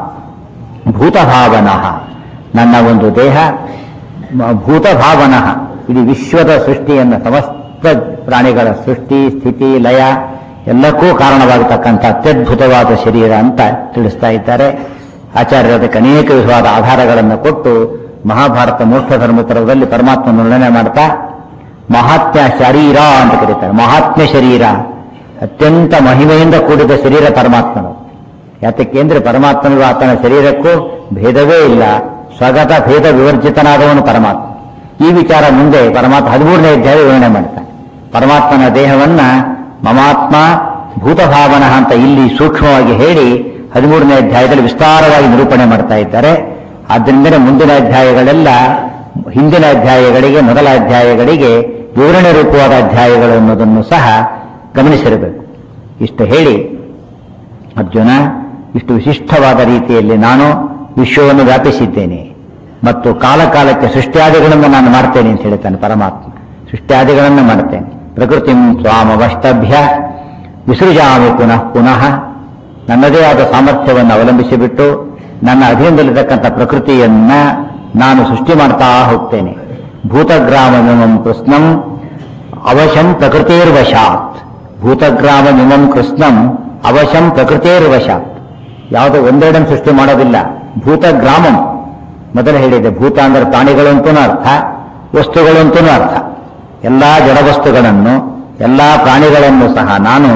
ಭೂತಭಾವನಃ ನನ್ನ ಒಂದು ದೇಹ ಮ- ಭೂತಭಾವನಃ ಇಡೀ ವಿಶ್ವದ ಸೃಷ್ಟಿಯನ್ನು ಸಮಸ್ತ ಪ್ರಾಣಿಗಳ ಸೃಷ್ಟಿ ಸ್ಥಿತಿ ಲಯ ಎಲ್ಲಕ್ಕೂ ಕಾರಣವಾಗತಕ್ಕಂಥ ಅತ್ಯದ್ಭುತವಾದ ಶರೀರ ಅಂತ ತಿಳಿಸ್ತಾ ಇದ್ದಾರೆ ಆಚಾರ್ಯರು ಅದಕ್ಕೆ ಅನೇಕ ವಿಧವಾದ ಆಧಾರಗಳನ್ನು ಕೊಟ್ಟು ಮಹಾಭಾರತ ಮೋಕ್ಷ ಧರ್ಮೋತ್ತರದಲ್ಲಿ ಪರಮಾತ್ಮ ವರ್ಣನೆ ಮಾಡ್ತಾ ಮಹಾತ್ಮ್ಯ ಶರೀರ ಅಂತ ಕರೀತಾರೆ ಮಹಾತ್ಮ್ಯ ಶರೀರ ಅತ್ಯಂತ ಮಹಿಮೆಯಿಂದ ಕೂಡಿದ ಶರೀರ ಪರಮಾತ್ಮನು ಯಾತಕ್ಕೆ ಅಂದ್ರೆ ಪರಮಾತ್ಮನಿಗೂ ಆತನ ಶರೀರಕ್ಕೂ ಭೇದವೇ ಇಲ್ಲ ಸ್ವಗತ ಭೇದ ವಿವರ್ಜಿತನಾದವನು ಪರಮಾತ್ಮ ಈ ವಿಚಾರ ಮುಂದೆ ಪರಮಾತ್ಮ ಹದಿಮೂರನೇ ಅಧ್ಯಾಯ ವಿವರಣೆ ಮಾಡ್ತಾನೆ ಪರಮಾತ್ಮನ ದೇಹವನ್ನ ಮಮಾತ್ಮ ಭೂತಭಾವನ ಅಂತ ಇಲ್ಲಿ ಸೂಕ್ಷ್ಮವಾಗಿ ಹೇಳಿ ಹದಿಮೂರನೇ ಅಧ್ಯಾಯದಲ್ಲಿ ವಿಸ್ತಾರವಾಗಿ ನಿರೂಪಣೆ ಮಾಡ್ತಾ ಇದ್ದಾರೆ ಆದ್ದರಿಂದಲೇ ಮುಂದಿನ ಅಧ್ಯಾಯಗಳೆಲ್ಲ ಹಿಂದಿನ ಅಧ್ಯಾಯಗಳಿಗೆ ಮೊದಲ ಅಧ್ಯಾಯಗಳಿಗೆ ವಿವರಣೆ ರೂಪವಾದ ಅಧ್ಯಾಯಗಳು ಅನ್ನೋದನ್ನು ಸಹ ಗಮನಿಸಿರಬೇಕು ಇಷ್ಟು ಹೇಳಿ ಅರ್ಜುನ ಇಷ್ಟು ವಿಶಿಷ್ಟವಾದ ರೀತಿಯಲ್ಲಿ ನಾನು ವಿಶ್ವವನ್ನು ವ್ಯಾಪಿಸಿದ್ದೇನೆ ಮತ್ತು ಕಾಲ ಕಾಲಕ್ಕೆ ಸೃಷ್ಟ್ಯಾದಿಗಳನ್ನು ನಾನು ಮಾಡ್ತೇನೆ ಅಂತ ಹೇಳ್ತಾನೆ ಪರಮಾತ್ಮ ಸೃಷ್ಟ್ಯಾದಿಗಳನ್ನು ಮಾಡ್ತೇನೆ ಪ್ರಕೃತಿ ಸ್ವಾಮವಷ್ಟಭ್ಯ ವಿಸೃಜಾಮಿ ಪುನಃ ಪುನಃ ನನ್ನದೇ ಆದ ಸಾಮರ್ಥ್ಯವನ್ನು ಅವಲಂಬಿಸಿಬಿಟ್ಟು ನನ್ನ ಅಧೀನದಲ್ಲಿರತಕ್ಕಂಥ ಪ್ರಕೃತಿಯನ್ನ ನಾನು ಸೃಷ್ಟಿ ಮಾಡ್ತಾ ಹೋಗ್ತೇನೆ ಭೂತಗ್ರಾಮಮಿಮಂ ಕೃಷ್ಣಂ ಅವಶಂ ಪ್ರಕೃತಿರ್ವಶಾತ್ ಭೂತಗ್ರಾಮಮಿಮಂ ಕೃಷ್ಣಂ ಅವಶಂ ಪ್ರಕೃತಿರ್ವಶಾತ್ ಯಾವುದೋ ಒಂದೆರಡನ್ನು ಸೃಷ್ಟಿ ಮಾಡೋದಿಲ್ಲ ಭೂತಗ್ರಾಮಂ ಮೊದಲು ಹೇಳಿದೆ ಭೂತ ಅಂದ್ರೆ ಪ್ರಾಣಿಗಳು ಅಂತನೂ ಅರ್ಥ ವಸ್ತುಗಳು ಅಂತನೂ ಅರ್ಥ ಎಲ್ಲಾ ಜಡವಸ್ತುಗಳನ್ನು ಎಲ್ಲಾ ಪ್ರಾಣಿಗಳನ್ನು ಸಹ ನಾನು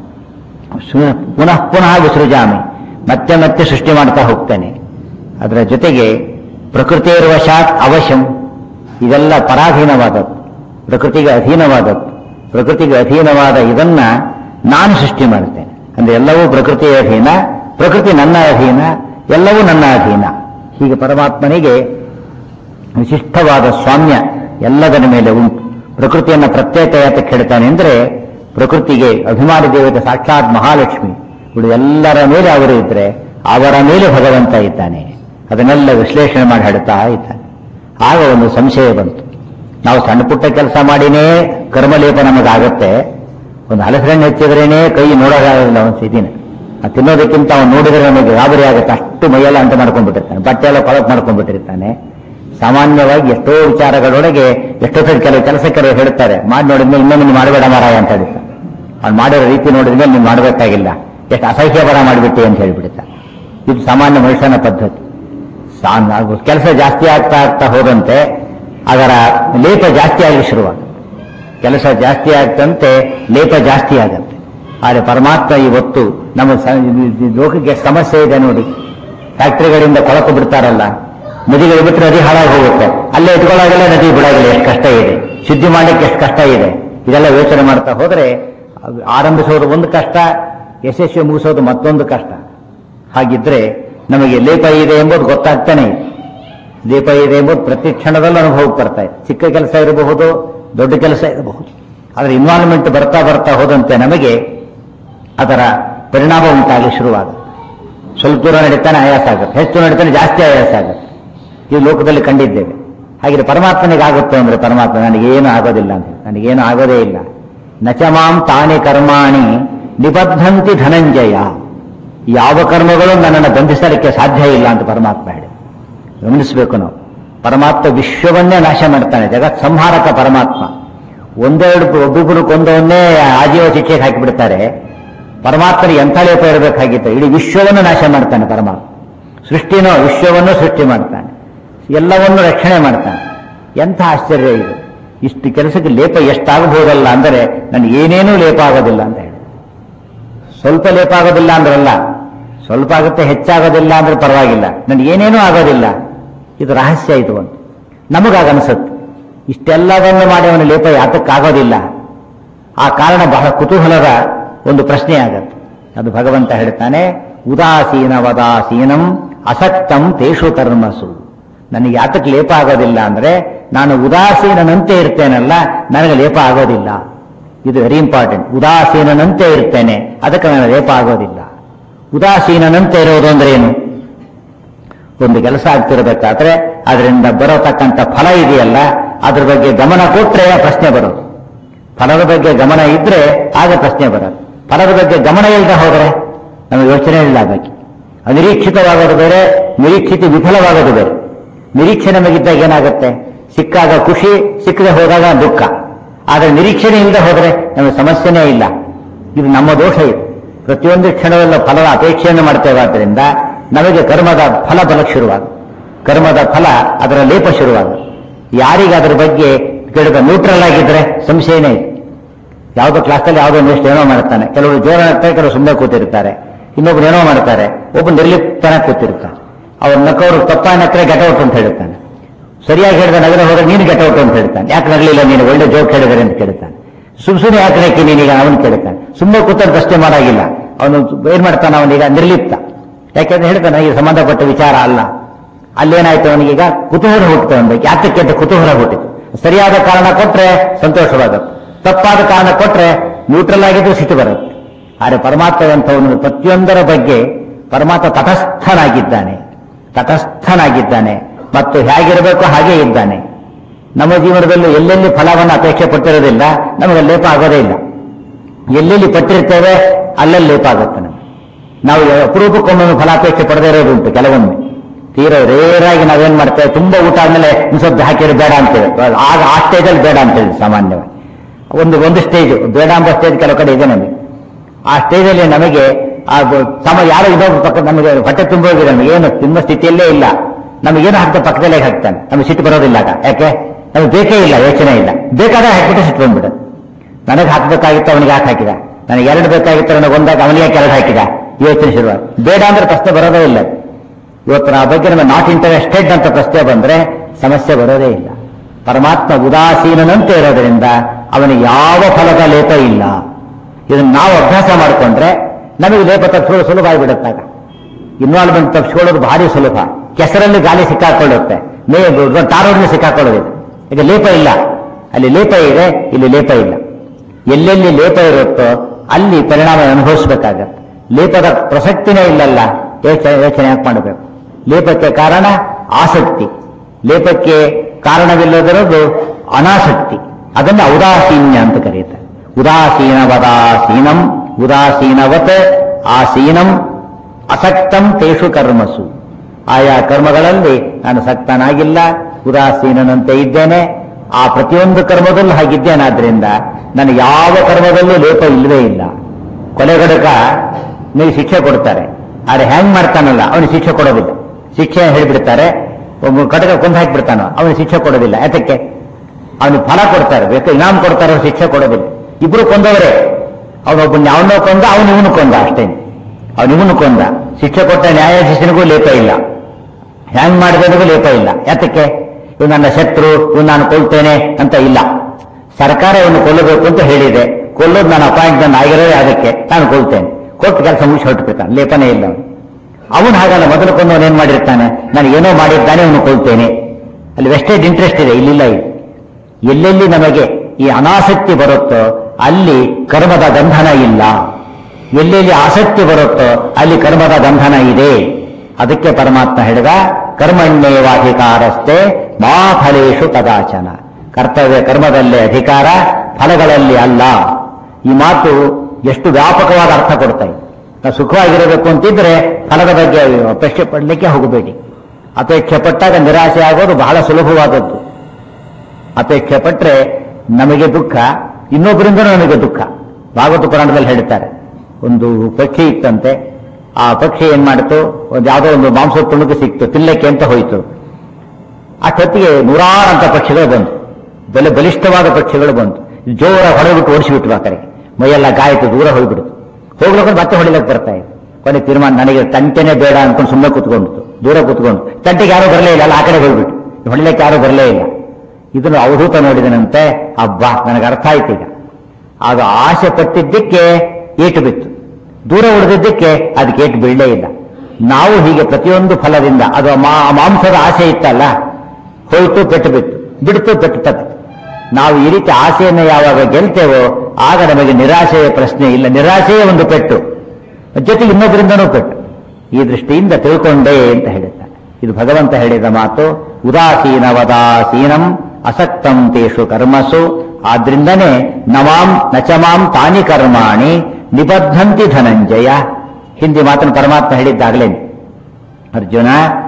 ಸು- ಪುನಃ ಪುನಃ ವಿಸೃಜಾಮಿ ಮತ್ತೆ ಮತ್ತೆ ಸೃಷ್ಟಿ ಮಾಡ್ತಾ ಹೋಗ್ತೇನೆ ಅದರ ಜೊತೆಗೆ ಪ್ರಕೃತಿರ್ವಶಾತ್ ಅವಶ್ಯಂ ಇದೆಲ್ಲ ಪರಾಧೀನವಾದದ್ದು ಪ್ರಕೃತಿಗೆ ಅಧೀನವಾದದ್ದು ಪ್ರಕೃತಿಗೆ ಅಧೀನವಾದ ಇದನ್ನ ನಾನು ಸೃಷ್ಟಿ ಮಾಡ್ತೇನೆ ಅಂದ್ರೆ ಎಲ್ಲವೂ ಪ್ರಕೃತಿಯ ಅಧೀನ ಪ್ರಕೃತಿ ನನ್ನ ಅಧೀನ ಎಲ್ಲವೂ ನನ್ನ ಅಧೀನ ಹೀಗೆ ಪರಮಾತ್ಮನಿಗೆ ವಿಶಿಷ್ಟವಾದ ಸ್ವಾಮ್ಯ ಎಲ್ಲದರ ಮೇಲೆ ಉಂಟು ಪ್ರಕೃತಿಯನ್ನು ಪ್ರತ್ಯೇಕ ಯಾತಕ್ಕೆ ಹೇಳ್ತಾನೆ ಅಂದ್ರೆ ಪ್ರಕೃತಿಗೆ ಅಭಿಮಾನಿ ದೇವತೆ ಸಾಕ್ಷಾತ್ ಮಹಾಲಕ್ಷ್ಮಿ ಇವರು ಎಲ್ಲರ ಮೇಲೆ ಅವರು ಇದ್ರೆ ಅವರ ಮೇಲೆ ಭಗವಂತ ಇದ್ದಾನೆ ಅದನ್ನೆಲ್ಲ ವಿಶ್ಲೇಷಣೆ ಮಾಡಿ ಹೇಳ್ತಾ ಇದ್ದಾನೆ ಆಗ ಒಂದು ಸಂಶಯ ಬಂತು ನಾವು ಸಣ್ಣ ಪುಟ್ಟ ಕೆಲಸ ಮಾಡಿನೇ ಕರ್ಮಲೇಪ ನಮಗಾಗತ್ತೆ ಒಂದು ಹಲಸರಣ್ಣು ಹೆಚ್ಚಿದ್ರೇನೆ ಕೈ ನೋಡೋದಾಗಲ್ಲ ಒಂದು ಸ್ಥಿತಿನ ಆ ತಿನ್ನೋದಕ್ಕಿಂತ ಅವನು ನೋಡಿದ್ರೆ ನಮಗೆ ಗಾಬರಿ ಆಗುತ್ತೆ ಅಷ್ಟು ಮೈಯೆಲ್ಲ ಅಂತ ಮಾಡ್ಕೊಂಡ್ಬಿಟ್ಟಿರ್ತಾನೆ ಬಟ್ಟೆ ಎಲ್ಲ ಕೊಳಕ್ ಮಾಡ್ಕೊಂಡ್ಬಿಟ್ಟಿರ್ತಾನೆ ಸಾಮಾನ್ಯವಾಗಿ ಎಷ್ಟೋ ವಿಚಾರಗಳೊಳಗೆ ಎಷ್ಟೋ ಸರಿ ಕೆಲವು ಕೆಲಸಕ್ಕೆ ಹೇಳ್ತಾರೆ ಮಾಡಿ ನೋಡಿದ್ಮೇಲೆ ಇನ್ನೊಮ್ಮೆ ನೀವು ಮಾಡಬೇಡ ಮಾರಾಯ ಅಂತ ಹೇಳ್ತಾರೆ ಅವ್ನು ಮಾಡಿರೋ ರೀತಿ ನೋಡಿದ್ಮೇಲೆ ನೀವು ಮಾಡಬೇಕಾಗಿಲ್ಲ ಎಷ್ಟು ಅಸಹ್ಯ ಬರ ಮಾಡಿಬಿಟ್ಟೆ ಅಂತ ಹೇಳ್ಬಿಡ್ತಾರೆ ಇದು ಸಾಮಾನ್ಯ ಮನುಷ್ಯನ ಪದ್ಧತಿ ಕೆಲಸ ಜಾಸ್ತಿ ಆಗ್ತಾ ಆಗ್ತಾ ಹೋದಂತೆ ಅದರ ಲೇಪ ಜಾಸ್ತಿ ಆಗಲಿ ಶುರುವಾಗುತ್ತೆ ಕೆಲಸ ಜಾಸ್ತಿ ಆಗ್ತಂತೆ ಲೇಪ ಜಾಸ್ತಿ ಆಗತ್ತೆ ಆದರೆ ಪರಮಾತ್ಮ ಇವತ್ತು ನಮ್ಮ ಸ- ಈ ಲೋಕಕ್ಕೆ ಸಮಸ್ಯೆ ಇದೆ ನೋಡಿ ಫ್ಯಾಕ್ಟರಿಗಳಿಂದ ಕೊಳಕು ಬಿಡ್ತಾರಲ್ಲ ನದಿಗಳು ಬಿಟ್ಟರೆ ನದಿ ಹಾಳಾಗಿ ಹೋಗುತ್ತೆ ಅಲ್ಲೇ ಇಟ್ಕೊಳ್ಳೋದಿಲ್ಲ ನದಿ ಬಿಡೋದಿಲ್ಲ ಎಷ್ಟು ಕಷ್ಟ ಇದೆ ಶುದ್ಧಿ ಮಾಡಲಿಕ್ಕೆ ಎಷ್ಟು ಕಷ್ಟ ಇದೆ ಇದೆಲ್ಲ ಯೋಚನೆ ಮಾಡ್ತಾ ಹೋದ್ರೆ ಅದು ಆರಂಭಿಸೋದು ಒಂದು ಕಷ್ಟ ಯಶಸ್ವಿ ಮುಗಿಸೋದು ಮತ್ತೊಂದು ಕಷ್ಟ ಹಾಗಿದ್ರೆ ನಮಗೆ ಲೇಪ ಇದೆ ಎಂಬುದು ಗೊತ್ತಾಗ್ತಾನೆ ಇದೆ ಲೇಪ ಇದೆ ಎಂಬುದು ಪ್ರತಿ ಕ್ಷಣದಲ್ಲೂ ಅನುಭವಕ್ಕೆ ಬರ್ತಾ ಇದೆ ಚಿಕ್ಕ ಕೆಲಸ ಇರಬಹುದು ದೊಡ್ಡ ಕೆಲಸ ಇರಬಹುದು ಅದರ ಇನ್ವಾಲ್ವ್ಮೆಂಟ್ ಬರ್ತಾ ಬರ್ತಾ ಹೋದಂತೆ ನಮಗೆ ಅದರ ಪರಿಣಾಮ ಉಂಟಾಗಲಿ ಶುರುವಾಗುತ್ತೆ ಸ್ವಲ್ಪ ದೂರ ನಡೀತಾನೆ ಆಯಾಸ ಆಗುತ್ತೆ ಹೆಚ್ಚು ನಡೀತಾನೆ ಜಾಸ್ತಿ ಆಯಾಸ ಆಗುತ್ತೆ ಈ ಲೋಕದಲ್ಲಿ ಕಂಡಿದ್ದೇವೆ ಹಾಗೆ ಪರಮಾತ್ಮನಿಗೆ ಆಗುತ್ತೆ ಅಂದ್ರೆ ಪರಮಾತ್ಮ ನನಗೇನು ಆಗೋದಿಲ್ಲ ಅಂತ ಹೇಳಿ. ನನಗೇನು ಆಗೋದೇ ಇಲ್ಲ ನಚಮಾಂ ತಾನಿ ಕರ್ಮಾಣಿ ನಿಬದ್ಧಂತಿ ಧನಂಜಯ ಯಾವ ಕರ್ಮಗಳು ನನ್ನನ್ನು ಬಂಧಿಸಲಿಕ್ಕೆ ಸಾಧ್ಯ ಇಲ್ಲ ಅಂತ ಪರಮಾತ್ಮ ಹೇಳಿ ಗಮನಿಸಬೇಕು ನಾವು ಪರಮಾತ್ಮ ವಿಶ್ವವನ್ನೇ ನಾಶ ಮಾಡ್ತಾನೆ ಜಗತ್ ಸಂಹಾರಕ ಪರಮಾತ್ಮ ಒಂದೆರಡು ಒಬ್ಬೊಬ್ಬರು ಕೊಂದವನ್ನೇ ಆಜೀವ ಶಿಕ್ಷೆಗೆ ಹಾಕಿಬಿಡ್ತಾರೆ ಪರಮಾತ್ಮನಿಗೆ ಎಂಥ ಲೇಪ ಇರಬೇಕಾಗಿತ್ತು ಇಡೀ ವಿಶ್ವವನ್ನು ನಾಶ ಮಾಡ್ತಾನೆ ಪರಮಾತ್ಮ ಸೃಷ್ಟಿನೋ ವಿಶ್ವವನ್ನು ಸೃಷ್ಟಿ ಮಾಡ್ತಾನೆ ಎಲ್ಲವನ್ನು ರಕ್ಷಣೆ ಮಾಡ್ತಾನೆ ಎಂಥ ಆಶ್ಚರ್ಯ ಇದು ಇಷ್ಟು ಕೆಲಸಕ್ಕೆ ಲೇಪ ಎಷ್ಟಾಗಬಹುದಲ್ಲ ಅಂದರೆ ನನಗೆ ಏನೇನೂ ಲೇಪ ಆಗೋದಿಲ್ಲ ಅಂತ ಹೇಳಿ ಸ್ವಲ್ಪ ಲೇಪ ಆಗೋದಿಲ್ಲ ಅಂದ್ರಲ್ಲ ಸ್ವಲ್ಪ ಆಗುತ್ತೆ ಹೆಚ್ಚಾಗೋದಿಲ್ಲ ಅಂದ್ರೆ ಪರವಾಗಿಲ್ಲ ನನಗೆ ಏನೇನೂ ಆಗೋದಿಲ್ಲ ಇದು ರಹಸ್ಯ ಇದು ಒಂದು ನಮಗಾಗ ಅನಿಸುತ್ತೆ ಇಷ್ಟೆಲ್ಲವನ್ನು ಮಾಡಿ ಅವನ ಲೇಪ ಯಾತಕ್ಕಾಗೋದಿಲ್ಲ ಆ ಕಾರಣ ಬಹಳ ಕುತೂಹಲದ ಒಂದು ಪ್ರಶ್ನೆ ಆಗತ್ತೆ ಅದು ಭಗವಂತ ಹೇಳ್ತಾನೆ ಉದಾಸೀನ ವದಾಸೀನಂ ಅಸಕ್ತಂ ತೇಷು ಕರ್ಮಸು ನನಗೆ ಯಾತಕ್ಕೆ ಲೇಪ ಆಗೋದಿಲ್ಲ ಅಂದ್ರೆ ನಾನು ಉದಾಸೀನನಂತೆ ಇರ್ತೇನಲ್ಲ ನನಗೆ ಲೇಪ ಆಗೋದಿಲ್ಲ ಇದು ವೆರಿ ಇಂಪಾರ್ಟೆಂಟ್ ಉದಾಸೀನನಂತೆ ಇರ್ತೇನೆ ಅದಕ್ಕೆ ನನಗೆ ಲೇಪ ಆಗೋದಿಲ್ಲ ಉದಾಸೀನನಂತೆ ಇರೋದು ಅಂದ್ರೆ ಏನು ಒಂದು ಕೆಲಸ ಆಗ್ತಿರಬೇಕಾದ್ರೆ ಅದರಿಂದ ಬರತಕ್ಕಂಥ ಫಲ ಇದೆಯಲ್ಲ ಅದ್ರ ಬಗ್ಗೆ ಗಮನ ಕೊಟ್ರೆ ಆ ಪ್ರಶ್ನೆ ಬರೋದು ಫಲದ ಬಗ್ಗೆ ಗಮನ ಇದ್ರೆ ಆಗ ಪ್ರಶ್ನೆ ಬರೋದು ಫಲದ ಬಗ್ಗೆ ಗಮನ ಇಲ್ಲದೆ ಹೋದರೆ ನಮಗೆ ಯೋಚನೆ ಇಲ್ಲ ಅದಕ್ಕೆ ಅನಿರೀಕ್ಷಿತವಾಗೋದು ಬೇರೆ ನಿರೀಕ್ಷಿತ ವಿಫಲವಾಗೋದು ಬೇರೆ ನಿರೀಕ್ಷೆ ನಮಗಿದ್ದಾಗ ಏನಾಗುತ್ತೆ ಸಿಕ್ಕಾಗ ಖುಷಿ ಸಿಕ್ಕದೆ ಹೋದಾಗ ದುಃಖ ಆದರೆ ನಿರೀಕ್ಷಣೆ ಇಲ್ಲದೆ ಹೋದರೆ ನಮಗೆ ಸಮಸ್ಯೆನೇ ಇಲ್ಲ ಇದು ನಮ್ಮ ದೋಷ ಇದು ಪ್ರತಿಯೊಂದು ಕ್ಷಣದಲ್ಲೂ ಫಲದ ಅಪೇಕ್ಷೆಯನ್ನು ಮಾಡ್ತೇವೆ ಆದ್ದರಿಂದ ನಮಗೆ ಕರ್ಮದ ಫಲ ಬಲಕ್ಕೆ ಶುರುವಾಗ ಕರ್ಮದ ಫಲ ಅದರ ಲೇಪ ಶುರುವಾಗ ಯಾರಿಗೆ ಅದರ ಬಗ್ಗೆ ಕೆಡದ ನ್ಯೂಟ್ರಲ್ ಆಗಿದ್ರೆ ಸಂಶಯನೇ ಇದೆ ಯಾವುದೋ ಕ್ಲಾಸಲ್ಲಿ ಯಾವುದೋ ನೆಕ್ಸ್ಟ್ ಏನೋ ಮಾಡ್ತಾನೆ ಕೆಲವರು ಜೋರ ಆಗ್ತಾರೆ ಕೆಲವರು ಸುಮ್ಮನೆ ಕೂತಿರ್ತಾರೆ ಇನ್ನೊಬ್ರು ಏನೋ ಮಾಡ್ತಾರೆ ಒಬ್ಬ ನಿರ್ಲಿಪ್ತನ ಕೂತಿರ್ತಾನೆ ಅವ್ರ ನಕ್ಕವರು ತಪ್ಪ ನಕ್ಕರೆ ಗೆಟೌಟ್ ಅಂತ ಹೇಳ್ತಾನೆ ಸರಿಯಾಗಿ ಹೇಳಿದ ನಗರ ಹೋದ್ರೆ ನೀನು ಗೆಟೌಟ್ ಅಂತ ಹೇಳ್ತಾನೆ ಯಾಕೆ ನಗಲಿಲ್ಲ ನೀನು ಒಳ್ಳೆ ಜೋಕ್ ಹೇಳಿದರೆ ಅಂತ ಕೇಳ್ತಾನೆ ಸುಮ್ ಸುಮ್ಮನೆ ಯಾಕೆ ನಕ್ಕಿ ನೀನೀಗ ಅವನು ಕೇಳ್ತಾನೆ ಸುಮ್ಮನೆ ಕೂತಂತ ಅಷ್ಟೇ ಮಾಡಾಗಿಲ್ಲ ಅವನು ಏನ್ ಮಾಡ್ತಾನೆ ಅವನೀಗ ನಿರ್ಲಿಪ್ತ ಯಾಕೆಂದ್ರೆ ಹೇಳ್ತಾನೆ ಈ ಸಂಬಂಧಪಟ್ಟ ವಿಚಾರ ಅಲ್ಲ ಅಲ್ಲೇನಾಯ್ತು ಅವನಿಗೀಗ ಕುತೂಹಲ ಹುಟ್ಟಿತು ಅವನಿಗೆ ಯಾತಕ್ಕೆ ಅಂತ ಕುತೂಹಲ ಹುಟ್ಟಿತು ಸರಿಯಾದ ಕಾರಣ ಕೊಟ್ರೆ ಸಂತೋಷವಾಗುತ್ತೆ ತಪ್ಪಾದ ಕಾರಣ ಕೊಟ್ರೆ ನ್ಯೂಟ್ರಲ್ ಆಗಿದ್ದು ಸಿಟ್ಟು ಬರುತ್ತೆ ಆದರೆ ಪರಮಾತ್ಮ ಎಂಥವನು ಪ್ರತಿಯೊಂದರ ಬಗ್ಗೆ ಪರಮಾತ್ಮ ತಟಸ್ಥನಾಗಿದ್ದಾನೆ ತಟಸ್ಥನಾಗಿದ್ದಾನೆ ಮತ್ತು ಹೇಗಿರಬೇಕು ಹಾಗೇ ಇದ್ದಾನೆ ನಮ್ಮ ಜೀವನದಲ್ಲಿ ಎಲ್ಲೆಲ್ಲಿ ಫಲವನ್ನು ಅಪೇಕ್ಷೆ ಪಟ್ಟಿರೋದಿಲ್ಲ ನಮಗೆ ಲೇಪ ಆಗೋದೇ ಇಲ್ಲ ಎಲ್ಲೆಲ್ಲಿ ಪಟ್ಟಿರ್ತೇವೆ ಅಲ್ಲಲ್ಲಿ ಲೇಪ ಆಗುತ್ತೆ ನಮಗೆ ನಾವು ಅಪರೂಪಕ್ಕೊಮ್ಮೆ ಫಲಾಪೇಕ್ಷೆ ಪಡೆದೇ ಇರೋದುಂಟು ಕೆಲವೊಮ್ಮೆ ತೀರ ರೇರಾಗಿ ನಾವೇನ್ ಮಾಡ್ತೇವೆ ತುಂಬಾ ಊಟ ಆದ್ಮೇಲೆ ಸ್ವಲ್ಪ ಹಾಕಿದ್ರೆ ಬೇಡ ಅಂತೇವೆ ಆಗ ಆ ಸ್ಟೇಜಲ್ಲಿ ಬೇಡ ಅಂತೇಳಿ ಸಾಮಾನ್ಯವಾಗಿ ಒಂದು ಒಂದು ಸ್ಟೇಜ್ ಬೇಡ ಎಂಬ ಸ್ಟೇಜ್ ಕೆಲವು ಕಡೆ ಇದೆ ನಮಗೆ ಆ ಸ್ಟೇಜಲ್ಲಿ ನಮಗೆ ಆ ಬ- ಸಮ ಯಾರೋ ಇನ್ನೊಬ್ಬ ಪಕ್ಕ ನಮಗೆ ಹೊಟ್ಟೆ ತುಂಬ ಹೋಗಿದೆ ನಮಗೆ ಏನು ತಿನ್ನೋ ಸ್ಥಿತಿಯಲ್ಲೇ ಇಲ್ಲ ನಮಗೇನು ಹಾಕ್ತಾ ಪಕ್ಕದಲ್ಲೇ ಹಾಕ್ತಾನೆ ನಮಗೆ ಸಿಟ್ಟು ಬರೋದಿಲ್ಲ ಆಗ ಯಾಕೆ ನಮಗೆ ಬೇಕೇ ಇಲ್ಲ ಯೋಚನೆ ಇಲ್ಲ ಬೇಕಾದಾಗ ಹಾಕ್ಬಿಟ್ಟು ಸಿಟ್ಟು ಬಂದ್ಬಿಡುತ್ತೆ ನನಗೆ ಹಾಕಬೇಕಾಗಿತ್ತು ಅವನಿಗೆ ಯಾಕೆ ಹಾಕಿದ ನನಗೆ ಎರಡು ಬೇಕಾಗಿತ್ತು ನನಗೆ ಒಂದಾಗ ಅವನಿಗೆ ಯಾಕೆ ಎರಡು ಹಾಕಿದ ಯೋಚನೆ ಶುರುವಾದ ಬೇಡ ಅಂದ್ರೆ ಪ್ರಶ್ನೆ ಬರೋದೇ ಇಲ್ಲ ಇವತ್ತು ಆ ಬಗ್ಗೆ ನಮಗೆ ನಾಟ್ ಇಂಟರೆಸ್ಟೆಡ್ ಅಂತ ಪ್ರಶ್ನೆ ಬಂದ್ರೆ ಸಮಸ್ಯೆ ಬರೋದೇ ಇಲ್ಲ ಪರಮಾತ್ಮ ಉದಾಸೀನನಂತೆ ಇರೋದ್ರಿಂದ ಅವನಿಗೆ ಯಾವ ಫಲದ ಲೇಪ ಇಲ್ಲ ಇದನ್ನು ನಾವು ಅಭ್ಯಾಸ ಮಾಡಿಕೊಂಡ್ರೆ ನಮಗೆ ಲೇಪ ತಪ್ಪಿಸೋದು ಸುಲಭ ಆಗಿಬಿಡುತ್ತಾಗ ಇನ್ವಾಲ್ವ್ಮೆಂಟ್ ತಪ್ಪಿಸ್ಕೊಳ್ಳೋದು ಭಾರಿ ಸುಲಭ ಕೆಸರಲ್ಲಿ ಗಾಳಿ ಸಿಕ್ಕಾಕೊಳ್ಳುತ್ತೆ ಮೇ ಟಾರೋಡ್ನ ಸಿಕ್ಕಾಕೊಳ್ಳೋದಿದೆ ಈಗ ಲೇಪ ಇಲ್ಲ ಅಲ್ಲಿ ಲೇಪ ಇದೆ ಇಲ್ಲಿ ಲೇಪ ಇಲ್ಲ ಎಲ್ಲೆಲ್ಲಿ ಲೇಪ ಇರುತ್ತೋ ಅಲ್ಲಿ ಪರಿಣಾಮ ಅನುಭವಿಸಬೇಕಾಗತ್ತೆ ಲೇಪದ ಪ್ರಸಕ್ತಿನೇ ಇಲ್ಲಲ್ಲ ಯೋಚನೆ ಯೋಚನೆ ಯಾಕೆ ಮಾಡಬೇಕು ಲೇಪಕ್ಕೆ ಕಾರಣ ಆಸಕ್ತಿ ಲೇಪಕ್ಕೆ ಕಾರಣವಿಲ್ಲದಿರೋದು ಅನಾಸಕ್ತಿ ಅದನ್ನು ಔದಾಸೀನ್ಯ ಅಂತ ಕರೆಯುತ್ತಾರೆ ಉದಾಸೀನವದಾಸೀನಂ ಉದಾಸೀನವತ್ ಆಸೀನಂ ಅಸಕ್ತಂ ತೇಷು ಕರ್ಮಸು ಆಯಾ ಕರ್ಮಗಳಲ್ಲಿ ನಾನು ಸಕ್ತನಾಗಿಲ್ಲ ಉದಾಸೀನನಂತೆ ಇದ್ದೇನೆ ಆ ಪ್ರತಿಯೊಂದು ಕರ್ಮದಲ್ಲೂ ಹಾಗಿದ್ದೇನಾದ್ರಿಂದ ನನಗೆ ಯಾವ ಕರ್ಮದಲ್ಲೂ ಲೇಪ ಇಲ್ಲವೇ ಇಲ್ಲ ಕೊಲೆಗಡಕ ನೀವು ಶಿಕ್ಷೆ ಕೊಡ್ತಾರೆ ಆದ್ರೆ ಹ್ಯಾಂಗ್ ಮಾಡ್ತಾನಲ್ಲ ಅವನಿಗೆ ಶಿಕ್ಷೆ ಕೊಡೋದಿಲ್ಲ ಶಿಕ್ಷೆ ಹೇಳಿಬಿಡ್ತಾರೆ ಒಬ್ಬ ಕಟಕ ಕೊಂದು ಹಾಕಿಬಿಡ್ತಾನೋ ಅವನಿಗೆ ಶಿಕ್ಷೆ ಕೊಡೋದಿಲ್ಲ ಯಾತಕ್ಕೆ ಅವನಿಗೆ ಫಲ ಕೊಡ್ತಾರೆ ಬೇಕು ಇನಾಮ್ ಕೊಡ್ತಾರೆ ಅವ್ರು ಶಿಕ್ಷೆ ಕೊಡೋದಿಲ್ಲ ಇಬ್ರು ಕೊಂದವರೇ ಅವನೊಬ್ಬನ ಯಾವನೋ ಕೊಂದ ಅವನು ಇವನು ಕೊಂದ ಅಷ್ಟೇ ಅವನು ಇವನು ಕೊಂದ ಶಿಕ್ಷೆ ಕೊಟ್ಟ ನ್ಯಾಯಾಧೀಶನಿಗೂ ಲೇಪ ಇಲ್ಲ ಹ್ಯಾಂಗ್ ಮಾಡಿದವನಿಗೂ ಲೇಪ ಇಲ್ಲ ಯಾತಕ್ಕೆ ಇವ್ ನನ್ನ ಶತ್ರು ಇವ್ ನಾನು ಕೊಲ್ತೇನೆ ಅಂತ ಇಲ್ಲ ಸರ್ಕಾರ ಇವನು ಕೊಲ್ಲಬೇಕು ಅಂತ ಹೇಳಿದೆ ಕೊಲ್ಲೋದು ನಾನು ಅಪಾಯಿಂಟ್ಮೆಂಟ್ ಆಗಿರೋದೇ ಅದಕ್ಕೆ ನಾನು ಕೊಲ್ತೇನೆ ಕೊಟ್ಟು ಕೆಲಸ ಮುಗಿಸಿ ಹೊರಟುಬಿಡ್ತಾನೆ ಲೇಪನೇ ಇಲ್ಲ ಅವನು ಅವನು ಹಾಗಲ್ಲ ಮೊದಲು ಕೊಂದವನು ಏನ್ ಮಾಡಿರ್ತಾನೆ ನಾನು ಏನೋ ಮಾಡಿದ್ದಾನೆ ಅವನು ಕೊಲ್ತೇನೆ ಅಲ್ಲಿ ವೆಸ್ಟೆಡ್ ಇಂಟ್ರೆಸ್ಟ್ ಇದೆ ಇಲ್ಲಿಲ್ಲ ಇದು ಎಲ್ಲೆಲ್ಲಿ ನಮಗೆ ಈ ಅನಾಸಕ್ತಿ ಬರುತ್ತೋ ಅಲ್ಲಿ ಕರ್ಮದ ಬಂಧನ ಇಲ್ಲ ಎಲ್ಲೆಲ್ಲಿ ಆಸಕ್ತಿ ಬರುತ್ತೋ ಅಲ್ಲಿ ಕರ್ಮದ ಬಂಧನ ಇದೆ ಅದಕ್ಕೆ ಪರಮಾತ್ಮ ಹೇಳಿದ ಕರ್ಮಣ್ಯೇವಾಧಿಕಾರಸ್ಥೆ ಮಾ ಫಲೇಶು ಕದಾಚನ ಕರ್ತವ್ಯ ಕರ್ಮದಲ್ಲೇ ಅಧಿಕಾರ ಫಲಗಳಲ್ಲಿ ಅಲ್ಲ ಈ ಮಾತು ಎಷ್ಟು ವ್ಯಾಪಕವಾದ ಅರ್ಥ ಕೊಡ್ತಾ ಇದೆ ನಾವು ಸುಖವಾಗಿರಬೇಕು ಅಂತಿದ್ರೆ ಫಲದ ಬಗ್ಗೆ ಅಪೇಕ್ಷೆ ಪಡಲಿಕ್ಕೆ ಹೋಗಬೇಡಿ ಅಪೇಕ್ಷೆ ಪಟ್ಟಾಗ ನಿರಾಶೆ ಆಗೋದು ಬಹಳ ಸುಲಭವಾದದ್ದು ಅಪೇಕ್ಷೆ ಪಟ್ರೆ ನಮಗೆ ದುಃಖ ಇನ್ನೊಬ್ಬರಿಂದ ನಮಗೆ ದುಃಖ ಭಾಗವತ ಪುರಾಣದಲ್ಲಿ ಹೇಳ್ತಾರೆ ಒಂದು ಪಕ್ಷಿ ಇತ್ತಂತೆ ಆ ಪಕ್ಷಿ ಏನ್ ಮಾಡಿತು ಒಂದು ಯಾವುದೋ ಒಂದು ಮಾಂಸದ ತುಣುಕು ಸಿಕ್ತು ತಿನ್ನಕ್ಕೆ ಅಂತ ಹೋಯಿತು ಅಷ್ಟೊತ್ತಿಗೆ ನೂರಾರಂತ ಪಕ್ಷಿಗಳು ಬಂತು ಬಲ ಬಲಿಷ್ಠವಾದ ಪಕ್ಷಿಗಳು ಬಂತು ಜೋರ ಹೊಡೆಬಿಟ್ಟು ಓಡಿಸಿಬಿಟ್ರು ಆ ಕಡೆಗೆ ಮೈಯೆಲ್ಲ ಗಾಯತು ದೂರ ಹೋಗ್ಬಿಡ್ತು ಹೋಗ್ಲಿಕ್ಕೆ ಮತ್ತೆ ಹೊಡಿಲಕ್ಕೆ ಬರ್ತಾ ಇದೆ ಕೊನೆ ತೀರ್ಮಾನ ನನಗೆ ತಂಟೆನೇ ಬೇಡ ಅನ್ಕೊಂಡು ಸುಮ್ಮನೆ ಕೂತ್ಕೊಂಡಿತು ದೂರ ಕೂತ್ಕೊಂಡು ತಂಟೆಗೆ ಯಾರೂ ಬರಲೇ ಇಲ್ಲ ಅಲ್ಲ ಆ ಕಡೆ ಹೋಗ್ಬಿಟ್ಟು ಹೊಡಿಲಿಕ್ಕೆ ಯಾರೂ ಬರಲೇ ಇಲ್ಲ ಇದನ್ನು ಅವಧೂತ ನೋಡಿದನಂತೆ ಅಬ್ಬಾ ನನಗೆ ಅರ್ಥ ಆಯ್ತು ಈಗ ಆಗ ಆಸೆ ಪಟ್ಟಿದ್ದಕ್ಕೆ ಏಟು ಬಿತ್ತು ದೂರ ಉಳಿದಿದ್ದಕ್ಕೆ ಅದಕ್ಕೆ ಏಟು ಬೀಳಲೇ ಇಲ್ಲ ನಾವು ಹೀಗೆ ಪ್ರತಿಯೊಂದು ಫಲದಿಂದ ಅದು ಮಾ- ಮಾಂಸದ ಆಸೆ ಇತ್ತಲ್ಲ ಹೋಯ್ತು ಪೆಟ್ಟು ಬಿತ್ತು ಬಿಡ್ತು ಪೆಟ್ಟು ತಪ್ಪಿತು ನಾವು ಈ ರೀತಿ ಆಸೆಯನ್ನು ಯಾವಾಗ ಗೆಲ್ತೇವೋ ಆಗ ನಮಗೆ ನಿರಾಶೆಯ ಪ್ರಶ್ನೆ ಇಲ್ಲ ನಿರಾಶೆಯೇ ಒಂದು ಪೆಟ್ಟು ಜೊತೆಗೆ ಇನ್ನೊಬ್ಬರಿಂದನೂ ಪೆಟ್ಟು ಈ ದೃಷ್ಟಿಯಿಂದ ತಿಳ್ಕೊಂಡೇ ಅಂತ ಹೇಳುತ್ತಾನೆ ಇದು ಭಗವಂತ ಹೇಳಿದ ಮಾತು ಉದಾಸೀನವದಾಸೀನಂ ಅಸಕ್ತಂ ತೇಷು ಕರ್ಮಸು ಆದ್ರಿಂದನೇ ನಮಾಂ ನಚಮಾಂ ತಾನಿ ಕರ್ಮಾಣಿ ನಿಬದ್ಧಂತಿ ಧನಂಜಯ ಹಿಂದಿ ಮಾತನ್ನು ಪರಮಾತ್ಮ ಹೇಳಿದ್ದಾಗಲೇನೆ ಅರ್ಜುನ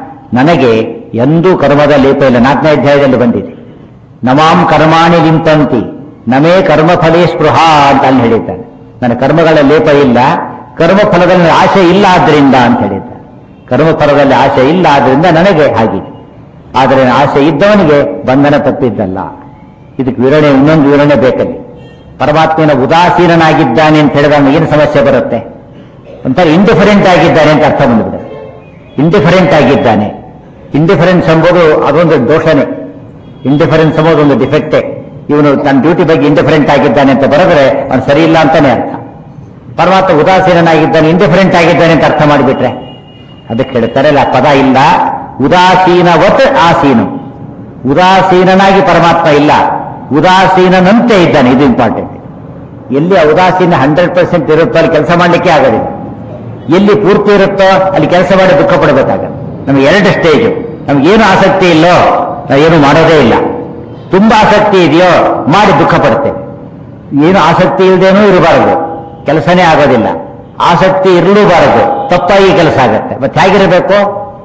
ನನಗೆ ಎಂದೂ ಕರ್ಮದ ಲೇಪ ಇಲ್ಲ ನಾಲ್ಕನೇ ಅಧ್ಯಾಯದಲ್ಲಿ ಬಂದಿದೆ ನಮಾಂ ಕರ್ಮಾಣಿ ಲಿಂಪಂತಿ ನಮೇ ಕರ್ಮಫಲೇ ಸ್ಪೃಹ ಅಂತ ಅಲ್ಲಿ ಹೇಳಿದ್ದಾನೆ ನನ್ನ ಕರ್ಮಗಳ ಲೇಪ ಇಲ್ಲ ಕರ್ಮಫಲದಲ್ಲಿ ಆಸೆ ಇಲ್ಲ ಆದ್ರಿಂದ ಅಂತ ಹೇಳಿದ್ದಾನೆ ಕರ್ಮಫಲದಲ್ಲಿ ಆಸೆ ಇಲ್ಲ ಆದ್ರಿಂದ ನನಗೆ ಹಾಗಿದೆ ಆದರೆ ಆಸೆ ಇದ್ದವನಿಗೆ ಬಂಧನ ತಪ್ಪಿದ್ದಲ್ಲ ಇದಕ್ಕೆ ವಿವರಣೆ ಇನ್ನೊಂದು ವಿವರಣೆ ಬೇಕಲ್ಲಿ ಪರಮಾತ್ಮನ ಉದಾಸೀನನಾಗಿದ್ದಾನೆ ಅಂತ ಹೇಳಿದಾಗ ಏನು ಸಮಸ್ಯೆ ಬರುತ್ತೆ ಒಂಥರ ಇಂಡಿಫರೆಂಟ್ ಆಗಿದ್ದಾನೆ ಅಂತ ಅರ್ಥ ಬಂದ್ಬಿಡುತ್ತೆ ಇಂಡಿಫರೆಂಟ್ ಆಗಿದ್ದಾನೆ ಇಂಡಿಫರೆನ್ಸ್ ಎಂಬುದು ಅದೊಂದು ದೋಷನೇ ಇಂಡಿಫರೆನ್ಸ್ ಎಂಬುದು ಒಂದು ಡಿಫೆಕ್ಟೇ ಇವನು ತನ್ನ ಡ್ಯೂಟಿ ಬಗ್ಗೆ ಇಂಡಿಫರೆಂಟ್ ಆಗಿದ್ದಾನೆ ಅಂತ ಬರೆದ್ರೆ ಅವನು ಸರಿ ಇಲ್ಲ ಅಂತಾನೆ ಅರ್ಥ ಪರಮಾತ್ಮ ಉದಾಸೀನನಾಗಿದ್ದಾನೆ ಇಂಡಿಫರೆಂಟ್ ಆಗಿದ್ದಾನೆ ಅಂತ ಅರ್ಥ ಮಾಡಿಬಿಟ್ರೆ ಅದಕ್ಕೆ ಹೇಳ್ತಾರೆ ಅಲ್ಲ ಪದ ಇಲ್ಲ ಉದಾಸೀನವತ್ ಆಸೀನು ಉದಾಸೀನನಾಗಿ ಪರಮಾತ್ಮ ಇಲ್ಲ ಉದಾಸೀನನಂತೆ ಇದ್ದಾನೆ ಇದು ಇಂಪಾರ್ಟೆಂಟ್ ಎಲ್ಲಿ ಆ ಉದಾಸೀನ ಹಂಡ್ರೆಡ್ ಪರ್ಸೆಂಟ್ ಇರುತ್ತೋ ಅಲ್ಲಿ ಕೆಲಸ ಮಾಡಲಿಕ್ಕೆ ಆಗೋದಿಲ್ಲ ಎಲ್ಲಿ ಪೂರ್ತಿ ಇರುತ್ತೋ ಅಲ್ಲಿ ಕೆಲಸ ಮಾಡಿ ದುಃಖ ಪಡಬೇಕಾಗತ್ತೆ ನಮ್ಗೆ ಎರಡು ಸ್ಟೇಜ್ ನಮ್ಗೇನು ಆಸಕ್ತಿ ಇಲ್ಲೋ ನಾವು ಏನು ಮಾಡೋದೇ ಇಲ್ಲ ತುಂಬಾ ಆಸಕ್ತಿ ಇದೆಯೋ ಮಾಡಿ ದುಃಖ ಪಡ್ತೇವೆ ಏನು ಆಸಕ್ತಿ ಇಲ್ಲದೇನೂ ಇರಬಾರದು ಕೆಲಸನೇ ಆಗೋದಿಲ್ಲ ಆಸಕ್ತಿ ಇರಲೂಬಾರದು ತಪ್ಪಾಗಿ ಕೆಲಸ ಆಗುತ್ತೆ ಮತ್ತೆ ಹೇಗಿರಬೇಕು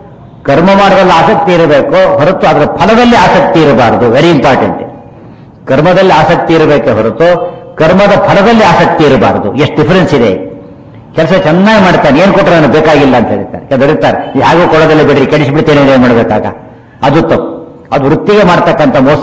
ಕರ್ಮ ಮಾಡೋದ್ರಲ್ಲಿ ಆಸಕ್ತಿ ಇರಬೇಕು ಹೊರತು ಅದರ ಫಲದಲ್ಲಿ ಆಸಕ್ತಿ ಇರಬಾರದು ವೆರಿ ಇಂಪಾರ್ಟೆಂಟ್ ಕರ್ಮದಲ್ಲಿ ಆಸಕ್ತಿ ಇರಬೇಕೆ ಹೊರತು ಕರ್ಮದ ಫಲದಲ್ಲಿ ಆಸಕ್ತಿ ಇರಬಾರದು ಎಷ್ಟು ಡಿಫರೆನ್ಸ್ ಇದೆ ಕೆಲಸ ಚೆನ್ನಾಗಿ ಮಾಡ್ತಾನೆ ಏನ್ ಕೊಟ್ಟರೆ ನನಗೆ ಬೇಕಾಗಿಲ್ಲ ಅಂತ ಹೇಳ್ತಾರೆ ಕೆದರಿರ್ತಾರೆ ಯಾಗೂ ಕೊಡೋದಿಲ್ಲ ಬಿಡ್ರಿ ಕೆಡಿಸ್ಬಿಡ್ತೇನೆ ಏನ್ ಮಾಡಬೇಕಾಗ ಅದು ತಪ್ಪು ಅದು ವೃತ್ತಿಗೆ ಮಾಡ್ತಕ್ಕಂಥ ಮೋಸ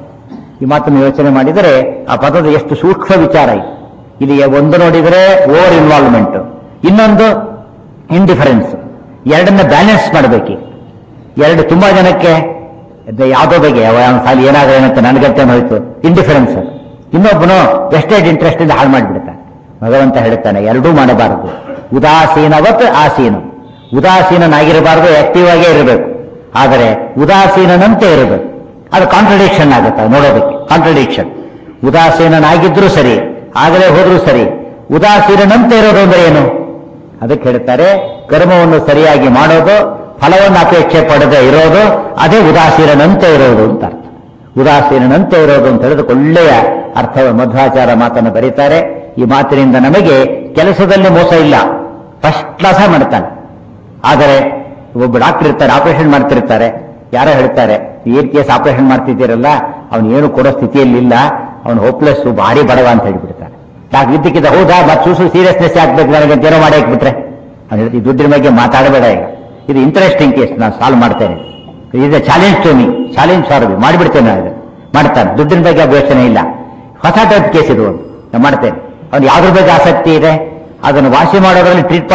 ಈ ಮಾತನ್ನು ಯೋಚನೆ ಮಾಡಿದರೆ ಆ ಪದದ ಎಷ್ಟು ಸೂಕ್ಷ್ಮ ವಿಚಾರ ಇದೆ ಇಲ್ಲಿ ಒಂದು ನೋಡಿದರೆ ಓವರ್ ಇನ್ವಾಲ್ವ್ಮೆಂಟ್ ಇನ್ನೊಂದು ಇಂಡಿಫರೆನ್ಸ್ ಎರಡನ್ನ ಬ್ಯಾಲೆನ್ಸ್ ಮಾಡಬೇಕು ಎರಡು ತುಂಬಾ ಜನಕ್ಕೆ ಅದು ಯಾವುದೋ ಬಗ್ಗೆ ಯಾವ ಸಾಲಿ ಏನಾದ್ರೆ ಏನಂತ ನನಗಂತೆ ಹೋಯ್ತು ಇಂಡಿಫರೆನ್ಸ್ ಇನ್ನೊಬ್ಬನು ವೆಸ್ಟೆಡ್ ಇಂಟ್ರೆಸ್ಟ್ ಇಂದ ಹಾಳು ಮಾಡಿಬಿಡ್ತಾನೆ ಭಗವಂತ ಹೇಳ್ತಾನೆ ಎರಡೂ ಮಾಡಬಾರದು ಉದಾಸೀನವತ್ ಆಸೀನ ಉದಾಸೀನನಾಗಿರಬಾರದು ಆಕ್ಟಿವ್ ಆಗೇ ಇರಬೇಕು ಆದರೆ ಉದಾಸೀನನಂತೆ ಇರಬೇಕು ಅದು ಕಾಂಟ್ರಡಿಕ್ಷನ್ ಆಗುತ್ತೆ ನೋಡೋದಕ್ಕೆ ಕಾಂಟ್ರಡಿಕ್ಷನ್ ಉದಾಸೀನನಾಗಿದ್ರೂ ಸರಿ ಆಗಲೇ ಹೋದ್ರೂ ಸರಿ ಉದಾಸೀನನಂತೆ ಇರೋದು ಅಂದ್ರೆ ಏನು ಅದಕ್ಕೆ ಹೇಳ್ತಾರೆ ಕರ್ಮವನ್ನು ಸರಿಯಾಗಿ ಮಾಡೋದು ಫಲವನ್ನು ಅಪೇಕ್ಷೆ ಪಡೆದೇ ಇರೋದು ಅದೇ ಉದಾಸೀನನಂತೆ ಇರೋದು ಅಂತ ಅರ್ಥ ಉದಾಸೀನನಂತೆ ಇರೋದು ಅಂತ ಹೇಳಿದ್ರೆ ಒಳ್ಳೆಯ ಅರ್ಥ ಮಧ್ವಾಚಾರ ಮಾತನ್ನು ಬರೀತಾರೆ ಈ ಮಾತಿನಿಂದ ನಮಗೆ ಕೆಲಸದಲ್ಲಿ ಮೋಸ ಇಲ್ಲ ಫಸ್ಟ್ ಕ್ಲಾಸ ಮಾಡ್ತಾನೆ ಆದರೆ ಒಬ್ಬ ಡಾಕ್ಟರ್ ಇರ್ತಾರೆ ಆಪರೇಷನ್ ಮಾಡ್ತಿರ್ತಾರೆ ಯಾರೋ ಹೇಳ್ತಾರೆ ಏನ್ ಕೇಸ್ ಆಪರೇಷನ್ ಮಾಡ್ತಿದ್ದೀರಲ್ಲ ಅವನು ಏನು ಕೊಡೋ ಸ್ಥಿತಿಯಲ್ಲಿ ಇಲ್ಲ ಅವನು ಹೋಪ್ಲೆಸ್ ಭಾರಿ ಬಡವ ಅಂತ ಹೇಳ್ಬಿಡ್ತಾರೆ ಯಾಕೆ ಇದ್ದಕ್ಕಿದ್ದ ಹೌದಾ ಮತ್ತೆ ಸೂಸು ಸೀರಿಯಸ್ನೆಸ್ ಆಗ್ಬೇಕು ನನಗೆ ಅಂತ ಏನೋ ಮಾಡಿ ಹಾಕ್ಬಿಟ್ರೆ ಅವ್ನು ಹೇಳ್ತಿ ದುಡ್ಡಿನ ಬಗ್ಗೆ ಮಾತಾಡಬೇಡ ಈಗ ಇದು ಇಂಟ್ರೆಸ್ಟಿಂಗ್ ಕೇಸ್ ನಾನು ಸಾಲ್ವ್ ಮಾಡ್ತೇನೆ ಇದು challenge to me challenge solve ಮಾಡಿಬಿಡ್ತೇನೆ ನಾನು ಇದನ್ನ. ಮಾಡ್ತಾನೆ ದುಡ್ಡಿನ ಬಗ್ಗೆ ಅಭ್ಯಸನ ಇಲ್ಲ ಹೊಸ ಟೈಪ್ ಕೇಸ್ ಇದು ಒಂದು ನಾನು ಮಾಡ್ತೇನೆ ಅವ್ನು ಯಾವ್ದ್ರ ಬಗ್ಗೆ ಆಸಕ್ತಿ ಇದೆ ಅದನ್ನು ವಾಸಿ ಮಾಡೋದ್ರಲ್ಲಿ ಟ್ರೀಟ್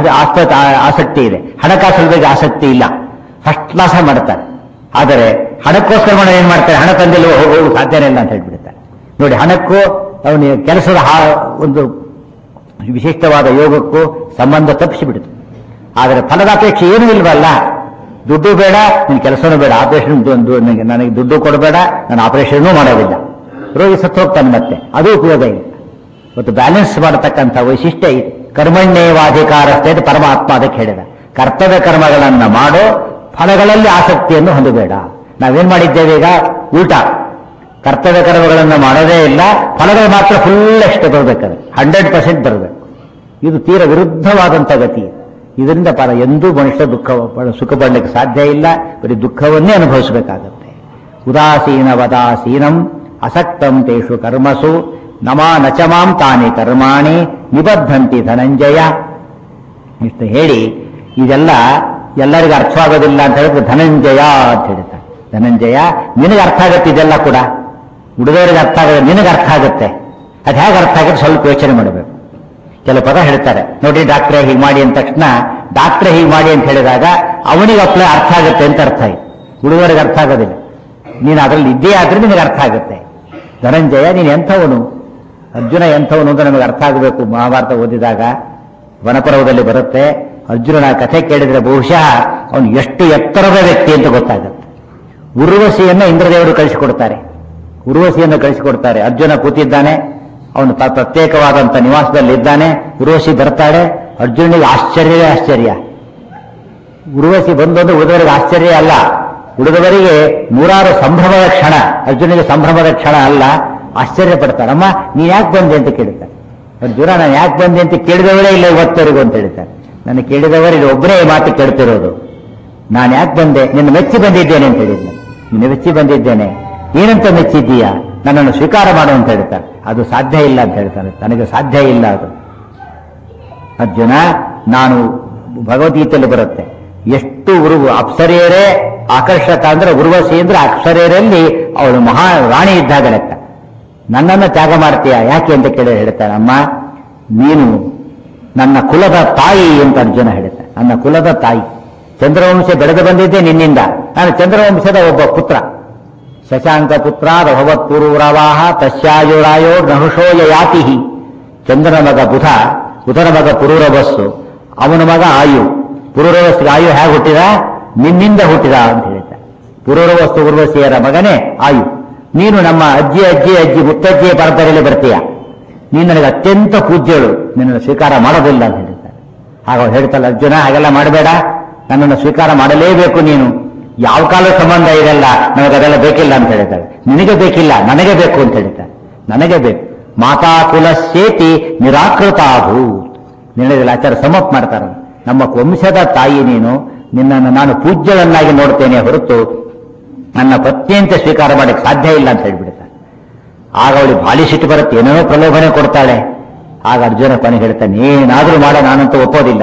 ಆಸಕ್ತಿ ಇದೆ ಹಣಕಾಸಿನ ಬಗ್ಗೆ ಆಸಕ್ತಿ ಇಲ್ಲ ಫಸ್ಟ್ ಕ್ಲಾಸ್ ಮಾಡ್ತಾರೆ ಆದರೆ ಹಣಕ್ಕೋಸ್ಕರ ಮಾಡೋ ಏನ್ ಮಾಡ್ತಾರೆ ಹಣ ತಂದಿಲ್ಲ ಹೋಗೋ ಸಾಧ್ಯನೇ ಇಲ್ಲ ಅಂತ ಹೇಳ್ಬಿಡ್ತಾರೆ ನೋಡಿ ಹಣಕ್ಕೂ ಅವನ ಕೆಲಸದ ಹಾ- ಒಂದು ವಿಶಿಷ್ಟವಾದ ಯೋಗಕ್ಕೂ ಸಂಬಂಧ ತಪ್ಪಿಸಿಬಿಡುತ್ತೆ ಆದರೆ ಫಲದ ಅಪೇಕ್ಷೆ ಏನೂ ಇಲ್ವಲ್ಲ ದುಡ್ಡು ಬೇಡ ನಿನ್ ಕೆಲಸನೂ ಬೇಡ ಆಪರೇಷನ್ ನನಗೆ ದುಡ್ಡು ಕೊಡಬೇಡ ನಾನು ಆಪರೇಷನ್ನೂ ಮಾಡೋದಿಲ್ಲ ರೋಗಿ ಸತ್ತು ಹೋಗ್ತಾನೆ ಮತ್ತೆ ಅದು ಉಪಯೋಗ ಇಲ್ಲ ಮತ್ತು ಬ್ಯಾಲೆನ್ಸ್ ಮಾಡತಕ್ಕಂಥ ವೈಶಿಷ್ಟ್ಯ ಇದೆ ಕರ್ಮಣ್ಯೇವಾಧಿಕಾರ ಅಂತ ಪರಮಾತ್ಮ ಅದಕ್ಕೆ ಹೇಳಿದ ಕರ್ತವ್ಯ ಕರ್ಮಗಳನ್ನ ಮಾಡೋ ಫಲಗಳಲ್ಲಿ ಆಸಕ್ತಿಯನ್ನು ಹೊಂದಬೇಡ ನಾವೇನ್ ಮಾಡಿದ್ದೇವೆ ಈಗ ಉಲ್ಟಾ ಕರ್ತವ್ಯ ಕರ್ಮಗಳನ್ನು ಮಾಡೋದೇ ಇಲ್ಲ ಫಲಗಳು ಮಾತ್ರ ಫುಲ್ ಎಷ್ಟು ಬರಬೇಕಾದ್ರೆ ಹಂಡ್ರೆಡ್ ಪರ್ಸೆಂಟ್ ಬರಬೇಕು ಇದು ತೀರ ವಿರುದ್ಧವಾದಂಥ ಗತಿ ಇದರಿಂದ ಪರ ಎಂದೂ ಮನುಷ್ಯ ದುಃಖ ಸುಖ ಪಡಲಿಕ್ಕೆ ಸಾಧ್ಯ ಇಲ್ಲ ಬರೀ ದುಃಖವನ್ನೇ ಅನುಭವಿಸಬೇಕಾಗತ್ತೆ ಉದಾಸೀನ ವದಾಸೀನಂ ಅಸಕ್ತಂ ತೇಷು ಕರ್ಮಸು ನಮಾ ನಚಮಾಂ ತಾನಿ ಕರ್ಮಾಣಿ ನಿಬದ್ಧಂತಿ ಧನಂಜಯ ಇಷ್ಟು ಹೇಳಿ ಇದೆಲ್ಲ ಎಲ್ಲರಿಗೂ ಅರ್ಥವಾಗೋದಿಲ್ಲ ಅಂತ ಹೇಳಿದ್ರೆ ಧನಂಜಯ ಅಂತ ಹೇಳ್ತಾರೆ ಧನಂಜಯ ನಿನಗೆ ಅರ್ಥ ಆಗುತ್ತೆ ಇದೆಲ್ಲ ಕೂಡ ಹುಡುಗರಿಗೆ ಅರ್ಥ ಆಗುತ್ತೆ ನಿನಗೆ ಅರ್ಥ ಆಗುತ್ತೆ ಅದು ಹೇಗೆ ಅರ್ಥ ಆಗುತ್ತೆ ಸ್ವಲ್ಪ ಯೋಚನೆ ಮಾಡಬೇಕು ಕೆಲವು ಪದ ಹೇಳ್ತಾರೆ ನೋಡಿ ಡಾಕ್ಟ್ರೆ ಹೀಗೆ ಮಾಡಿ ಅಂದ ತಕ್ಷಣ ಡಾಕ್ಟ್ರೆ ಹೀಗೆ ಮಾಡಿ ಅಂತ ಹೇಳಿದಾಗ ಅವನಿಗೆ ಅಪ್ಲೈ ಅರ್ಥ ಆಗುತ್ತೆ ಅಂತ ಅರ್ಥ ಆಯ್ತು ಹುಡುಗರಿಗೆ ಅರ್ಥ ಆಗೋದಿಲ್ಲ ನೀನು ಅದರಲ್ಲಿ ಇದ್ದೇ ಆದ್ರೆ ನಿನಗೆ ಅರ್ಥ ಆಗುತ್ತೆ ಧನಂಜಯ ನೀನು ಎಂಥವನು ಅರ್ಜುನ ಎಂಥವನು ಅಂತ ನಮಗೆ ಅರ್ಥ ಆಗಬೇಕು ಮಹಾಭಾರತ ಓದಿದಾಗ ವನಪರ್ವದಲ್ಲಿ ಬರುತ್ತೆ ಅರ್ಜುನನ ಕಥೆ ಕೇಳಿದ್ರೆ ಬಹುಶಃ ಅವನು ಎಷ್ಟು ಎತ್ತರದ ವ್ಯಕ್ತಿ ಅಂತ ಗೊತ್ತಾಗುತ್ತೆ ಉರ್ವಶಿಯನ್ನ ಇಂದ್ರದೇವರು ಕಳಿಸಿಕೊಡ್ತಾರೆ ಉರ್ವಶಿಯನ್ನು ಕಳಿಸಿಕೊಡ್ತಾರೆ ಅರ್ಜುನ ಕೂತಿದ್ದಾನೆ ಅವನು ತ- ಪ್ರತ್ಯೇಕವಾದಂಥ ನಿವಾಸದಲ್ಲಿ ಇದ್ದಾನೆ ಉರ್ವಶಿ ಬರ್ತಾಳೆ ಅರ್ಜುನಿಗೆ ಆಶ್ಚರ್ಯವೇ ಆಶ್ಚರ್ಯ ಉರ್ವಶಿ ಬಂದೊಂದು ಉಳಿದವರಿಗೆ ಆಶ್ಚರ್ಯ ಅಲ್ಲ ಉಳಿದವರಿಗೆ ನೂರಾರು ಸಂಭ್ರಮದ ಕ್ಷಣ ಅರ್ಜುನಿಗೆ ಸಂಭ್ರಮದ ಕ್ಷಣ ಅಲ್ಲ ಆಶ್ಚರ್ಯ ಪಡ್ತಾರೆ ಅಮ್ಮ ನೀನ್ ಯಾಕೆ ಬಂದೆ ಅಂತ ಕೇಳ್ತಾರೆ ಅರ್ಜುನ ನಾನು ಯಾಕೆ ಬಂದೆ ಅಂತ ಕೇಳಿದವರೇ ಇಲ್ಲ ಇವತ್ತವರೆಗೂ ಅಂತ ಹೇಳ್ತಾರೆ ನಾನು ಕೇಳಿದವರು ಇಲ್ಲಿ ಒಬ್ಬರೇ ಈ ಮಾತು ಕೇಳ್ತಿರೋದು ನಾನು ಯಾಕೆ ಬಂದೆ ನಿನ್ನ ಮೆಚ್ಚಿ ಬಂದಿದ್ದೇನೆ ಅಂತ ಹೇಳಿದ್ದೆ ನಿನ್ನ ಮೆಚ್ಚಿ ಬಂದಿದ್ದೇನೆ ಏನಂತ ಮೆಚ್ಚಿದ್ದೀಯಾ ನನ್ನನ್ನು ಸ್ವೀಕಾರ ಮಾಡು ಅಂತ ಹೇಳ್ತಾರೆ ಅದು ಸಾಧ್ಯ ಇಲ್ಲ ಅಂತ ಹೇಳ್ತಾರೆ ನನಗೆ ಸಾಧ್ಯ ಇಲ್ಲ ಅದು ಅರ್ಜುನ ನಾನು ಭಗವದ್ಗೀತೆಯಲ್ಲಿ ಬರುತ್ತೆ ಎಷ್ಟು ಉರು ಅಪ್ಸರೆಯರೇ ಆಕರ್ಷಕ ಅಂದ್ರೆ ಉರ್ವಶಿ ಅಂದ್ರೆ ಅಪ್ಸರೆಯರಲ್ಲಿ ಅವಳು ಮಹಾ ರಾಣಿ ಇದ್ದಾಗ ಲೆಕ್ಕ ನನ್ನನ್ನು ತ್ಯಾಗ ಮಾಡ್ತೀಯ ಯಾಕೆ ಅಂತ ಕೇಳಿ ಹೇಳ್ತಾನೆ ಅಮ್ಮ ನೀನು ನನ್ನ ಕುಲದ ತಾಯಿ ಅಂತ ಅರ್ಜುನ ಹೇಳ್ತಾನೆ ನನ್ನ ಕುಲದ ತಾಯಿ ಚಂದ್ರವಂಶ ಬೆಳೆದು ಬಂದಿದ್ದೆ ನಿನ್ನಿಂದ ನಾನು ಚಂದ್ರವಂಶದ ಒಬ್ಬ ಪುತ್ರ ಶಶಾಂಕ ಪುತ್ರ ಭಗವತ್ ಪೂರ್ವರಾವಾಹ ತಸ್ಯಾಯುರಾಯೋ ನಹುಷೋ ಯಾತಿ ಚಂದ್ರನ ಮಗ ಬುಧ ಬುಧನ ಮಗ ಪುರೂರವಸ್ಸು ಅವನ ಮಗ ಆಯು ಪುರೂರವಸ್ಸಿಗೆ ಆಯು ಹೇಗೆ ಹುಟ್ಟಿದ ನಿನ್ನಿಂದ ಹುಟ್ಟಿದ ಅಂತ ಹೇಳ್ತಾರೆ ಪುರೂರವಸ್ತು ಉರ್ವಶಿಯರ ಮಗನೇ ಆಯು ನೀನು ನಮ್ಮ ಅಜ್ಜಿ ಅಜ್ಜಿ ಅಜ್ಜಿ ಮುತ್ತಜ್ಜಿಯ ಪರಂಪರೆಯಲ್ಲಿ ಬರ್ತೀಯ ನೀನು ನನಗೆ ಅತ್ಯಂತ ಪೂಜ್ಯಳು ನಿನ್ನನ್ನು ಸ್ವೀಕಾರ ಮಾಡೋದಿಲ್ಲ ಅಂತ ಹೇಳ್ತಾರೆ ಆಗ ಅವ್ರು ಹೇಳ್ತಾಳೆ ಅರ್ಜುನ ಹಾಗೆಲ್ಲ ಮಾಡಬೇಡ ನನ್ನನ್ನು ಸ್ವೀಕಾರ ಮಾಡಲೇಬೇಕು ನೀನು ಯಾವ ಕಾಲ ಸಂಬಂಧ ಇದೆಲ್ಲ ನನಗೆ ಅದೆಲ್ಲ ಬೇಕಿಲ್ಲ ಅಂತ ಹೇಳ್ತಾಳೆ ನಿನಗೆ ಬೇಕಿಲ್ಲ ನನಗೆ ಬೇಕು ಅಂತ ಹೇಳ್ತಾರೆ ನನಗೆ ಬೇಕು ಮಾತಾ ಕುಲ ಸೇತಿ ನಿರಾಕೃತಾಭೂ ನಿನ್ನದಲ್ಲಿ ಆಚಾರ ಸಮಪ್ ಮಾಡ್ತಾರೆ ನಮ್ಮ ವಂಶದ ತಾಯಿ ನೀನು ನಿನ್ನನ್ನು ನಾನು ಪೂಜ್ಯಳನ್ನಾಗಿ ನೋಡ್ತೇನೆ ಹೊರತು ನನ್ನ ಪತ್ನಿಯಂತೆ ಸ್ವೀಕಾರ ಮಾಡಕ್ಕೆ ಸಾಧ್ಯ ಇಲ್ಲ ಅಂತ ಹೇಳ್ಬಿಡ್ತಾನೆ ಆಗ ಅವಳಿಗೆ ಭಾರಿ ಸಿಟ್ಟು ಬರುತ್ತೆ ಏನೇನೋ ಪ್ರಲೋಭನೆ ಕೊಡ್ತಾಳೆ ಆಗ ಅರ್ಜುನ ಕೊನೆಗೆ ಹೇಳ್ತಾನೆ ಏನಾದ್ರೂ ಮಾಡ ನಾನಂತೂ ಒಪ್ಪೋದಿಲ್ಲ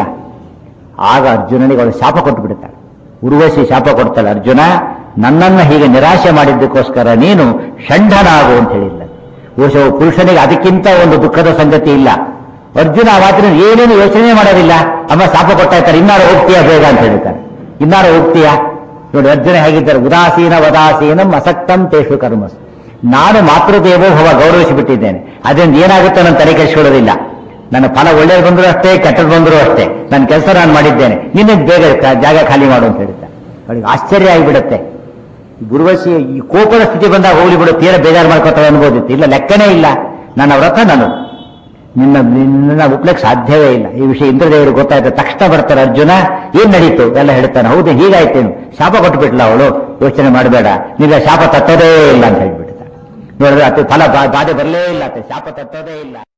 ಆಗ ಅರ್ಜುನನಿಗೆ ಅವಳು ಶಾಪ ಕೊಟ್ಟು ಬಿಡ್ತಾಳೆ ಉರ್ವಶಿ ಶಾಪ ಕೊಡ್ತಾಳೆ ಅರ್ಜುನ ನನ್ನನ್ನ ಹೀಗೆ ನಿರಾಶೆ ಮಾಡಿದ್ದಕ್ಕೋಸ್ಕರ ನೀನು ಷಂಢನಾಗು ಅಂತ ಹೇಳಿಲ್ಲ ಬಹುಶಃ ಪುರುಷನಿಗೆ ಅದಕ್ಕಿಂತ ಒಂದು ದುಃಖದ ಸಂಗತಿ ಇಲ್ಲ ಅರ್ಜುನ ಆ ಮಾತಿನ ಏನೇನು ಯೋಚನೆ ಮಾಡೋದಿಲ್ಲ ಅಮ್ಮ ಶಾಪ ಕೊಟ್ಟಾಯ್ತಾರೆ ಇನ್ನಾರು ಹೋಗ್ತೀಯಾ ಬೇಗ ಅಂತ ಹೇಳ್ತಾರೆ ಇನ್ನಾರು ಹೋಗ್ತೀಯಾ ನೋಡಿ ಅರ್ಜುನ ಹೇಗಿದ್ದಾರೆ ಉದಾಸೀನ ವದಾಸೀನಂ ಅಸಕ್ತಂ ತೇಷು ಕರ್ಮಸ್ ನಾನು ಮಾತೃದೇವೋಭವ ಗೌರವಿಸಿ ಬಿಟ್ಟಿದ್ದೇನೆ ಅದರಿಂದ ಏನಾಗುತ್ತೋ ನಾನು ತಲೆ ಕೆಡಿಸ್ಕೊಳ್ಳೋದಿಲ್ಲ ನನ್ನ ಫಲ ಒಳ್ಳೇದು ಬಂದರೂ ಅಷ್ಟೇ ಕೆಟ್ಟದ್ದು ಬಂದರೂ ಅಷ್ಟೇ ನನ್ನ ಕೆಲಸ ನಾನು ಮಾಡಿದ್ದೇನೆ ನಿನ್ನ ಬೇಗ ಕ- ಜಾಗ ಖಾಲಿ ಮಾಡು ಅಂತ ಹೇಳ್ತಾರೆ ಅವಳಿಗೆ ಆಶ್ಚರ್ಯ ಆಗಿಬಿಡುತ್ತೆ ಗುರುವಶಿ ಈ ಕೋಪದ ಸ್ಥಿತಿ ಬಂದಾಗ ಹೋಗ್ಲಿ ಬಿಡು ತೀರ ಬೇಜಾರು ಮಾಡ್ಕೊತಾರೆ ಅನ್ಬೋದಿತ್ತು ಇಲ್ಲ ಲೆಕ್ಕನೇ ಇಲ್ಲ ನನ್ನ ವ್ರತ ನಾನು ನಿನ್ನ ನಿನ್ನ ಒಪ್ಲಿಕ್ಕೆ ಸಾಧ್ಯವೇ ಇಲ್ಲ ಈ ವಿಷಯ ಇಂದ್ರದೇವರು ಗೊತ್ತಾಯ್ತು ತಕ್ಷಣ ಬರ್ತಾರೆ ಅರ್ಜುನ ಏನ್ ನಡೀತು ಎಲ್ಲ ಹೇಳ್ತಾನೆ ಹೌದು ಹೀಗಾಯ್ತೇನು ಶಾಪ ಕೊಟ್ಬಿಟ್ಲ ಅವಳು ಯೋಚನೆ ಮಾಡಬೇಡ ನಿನ್ನ ಶಾಪ ತತ್ತೋದೇ ಇಲ್ಲ ಅಂತ ಹೇಳ್ಬಿಡ್ತಾಳೆ ನೋಡಿದ್ರೆ ಅದು ಫಲ ಬಾ- ಬಾಧೆ ಬರಲೇ ಇಲ್ಲ ಆತ ಶಾಪ ತತ್ತೋದೇ ಇಲ್ಲ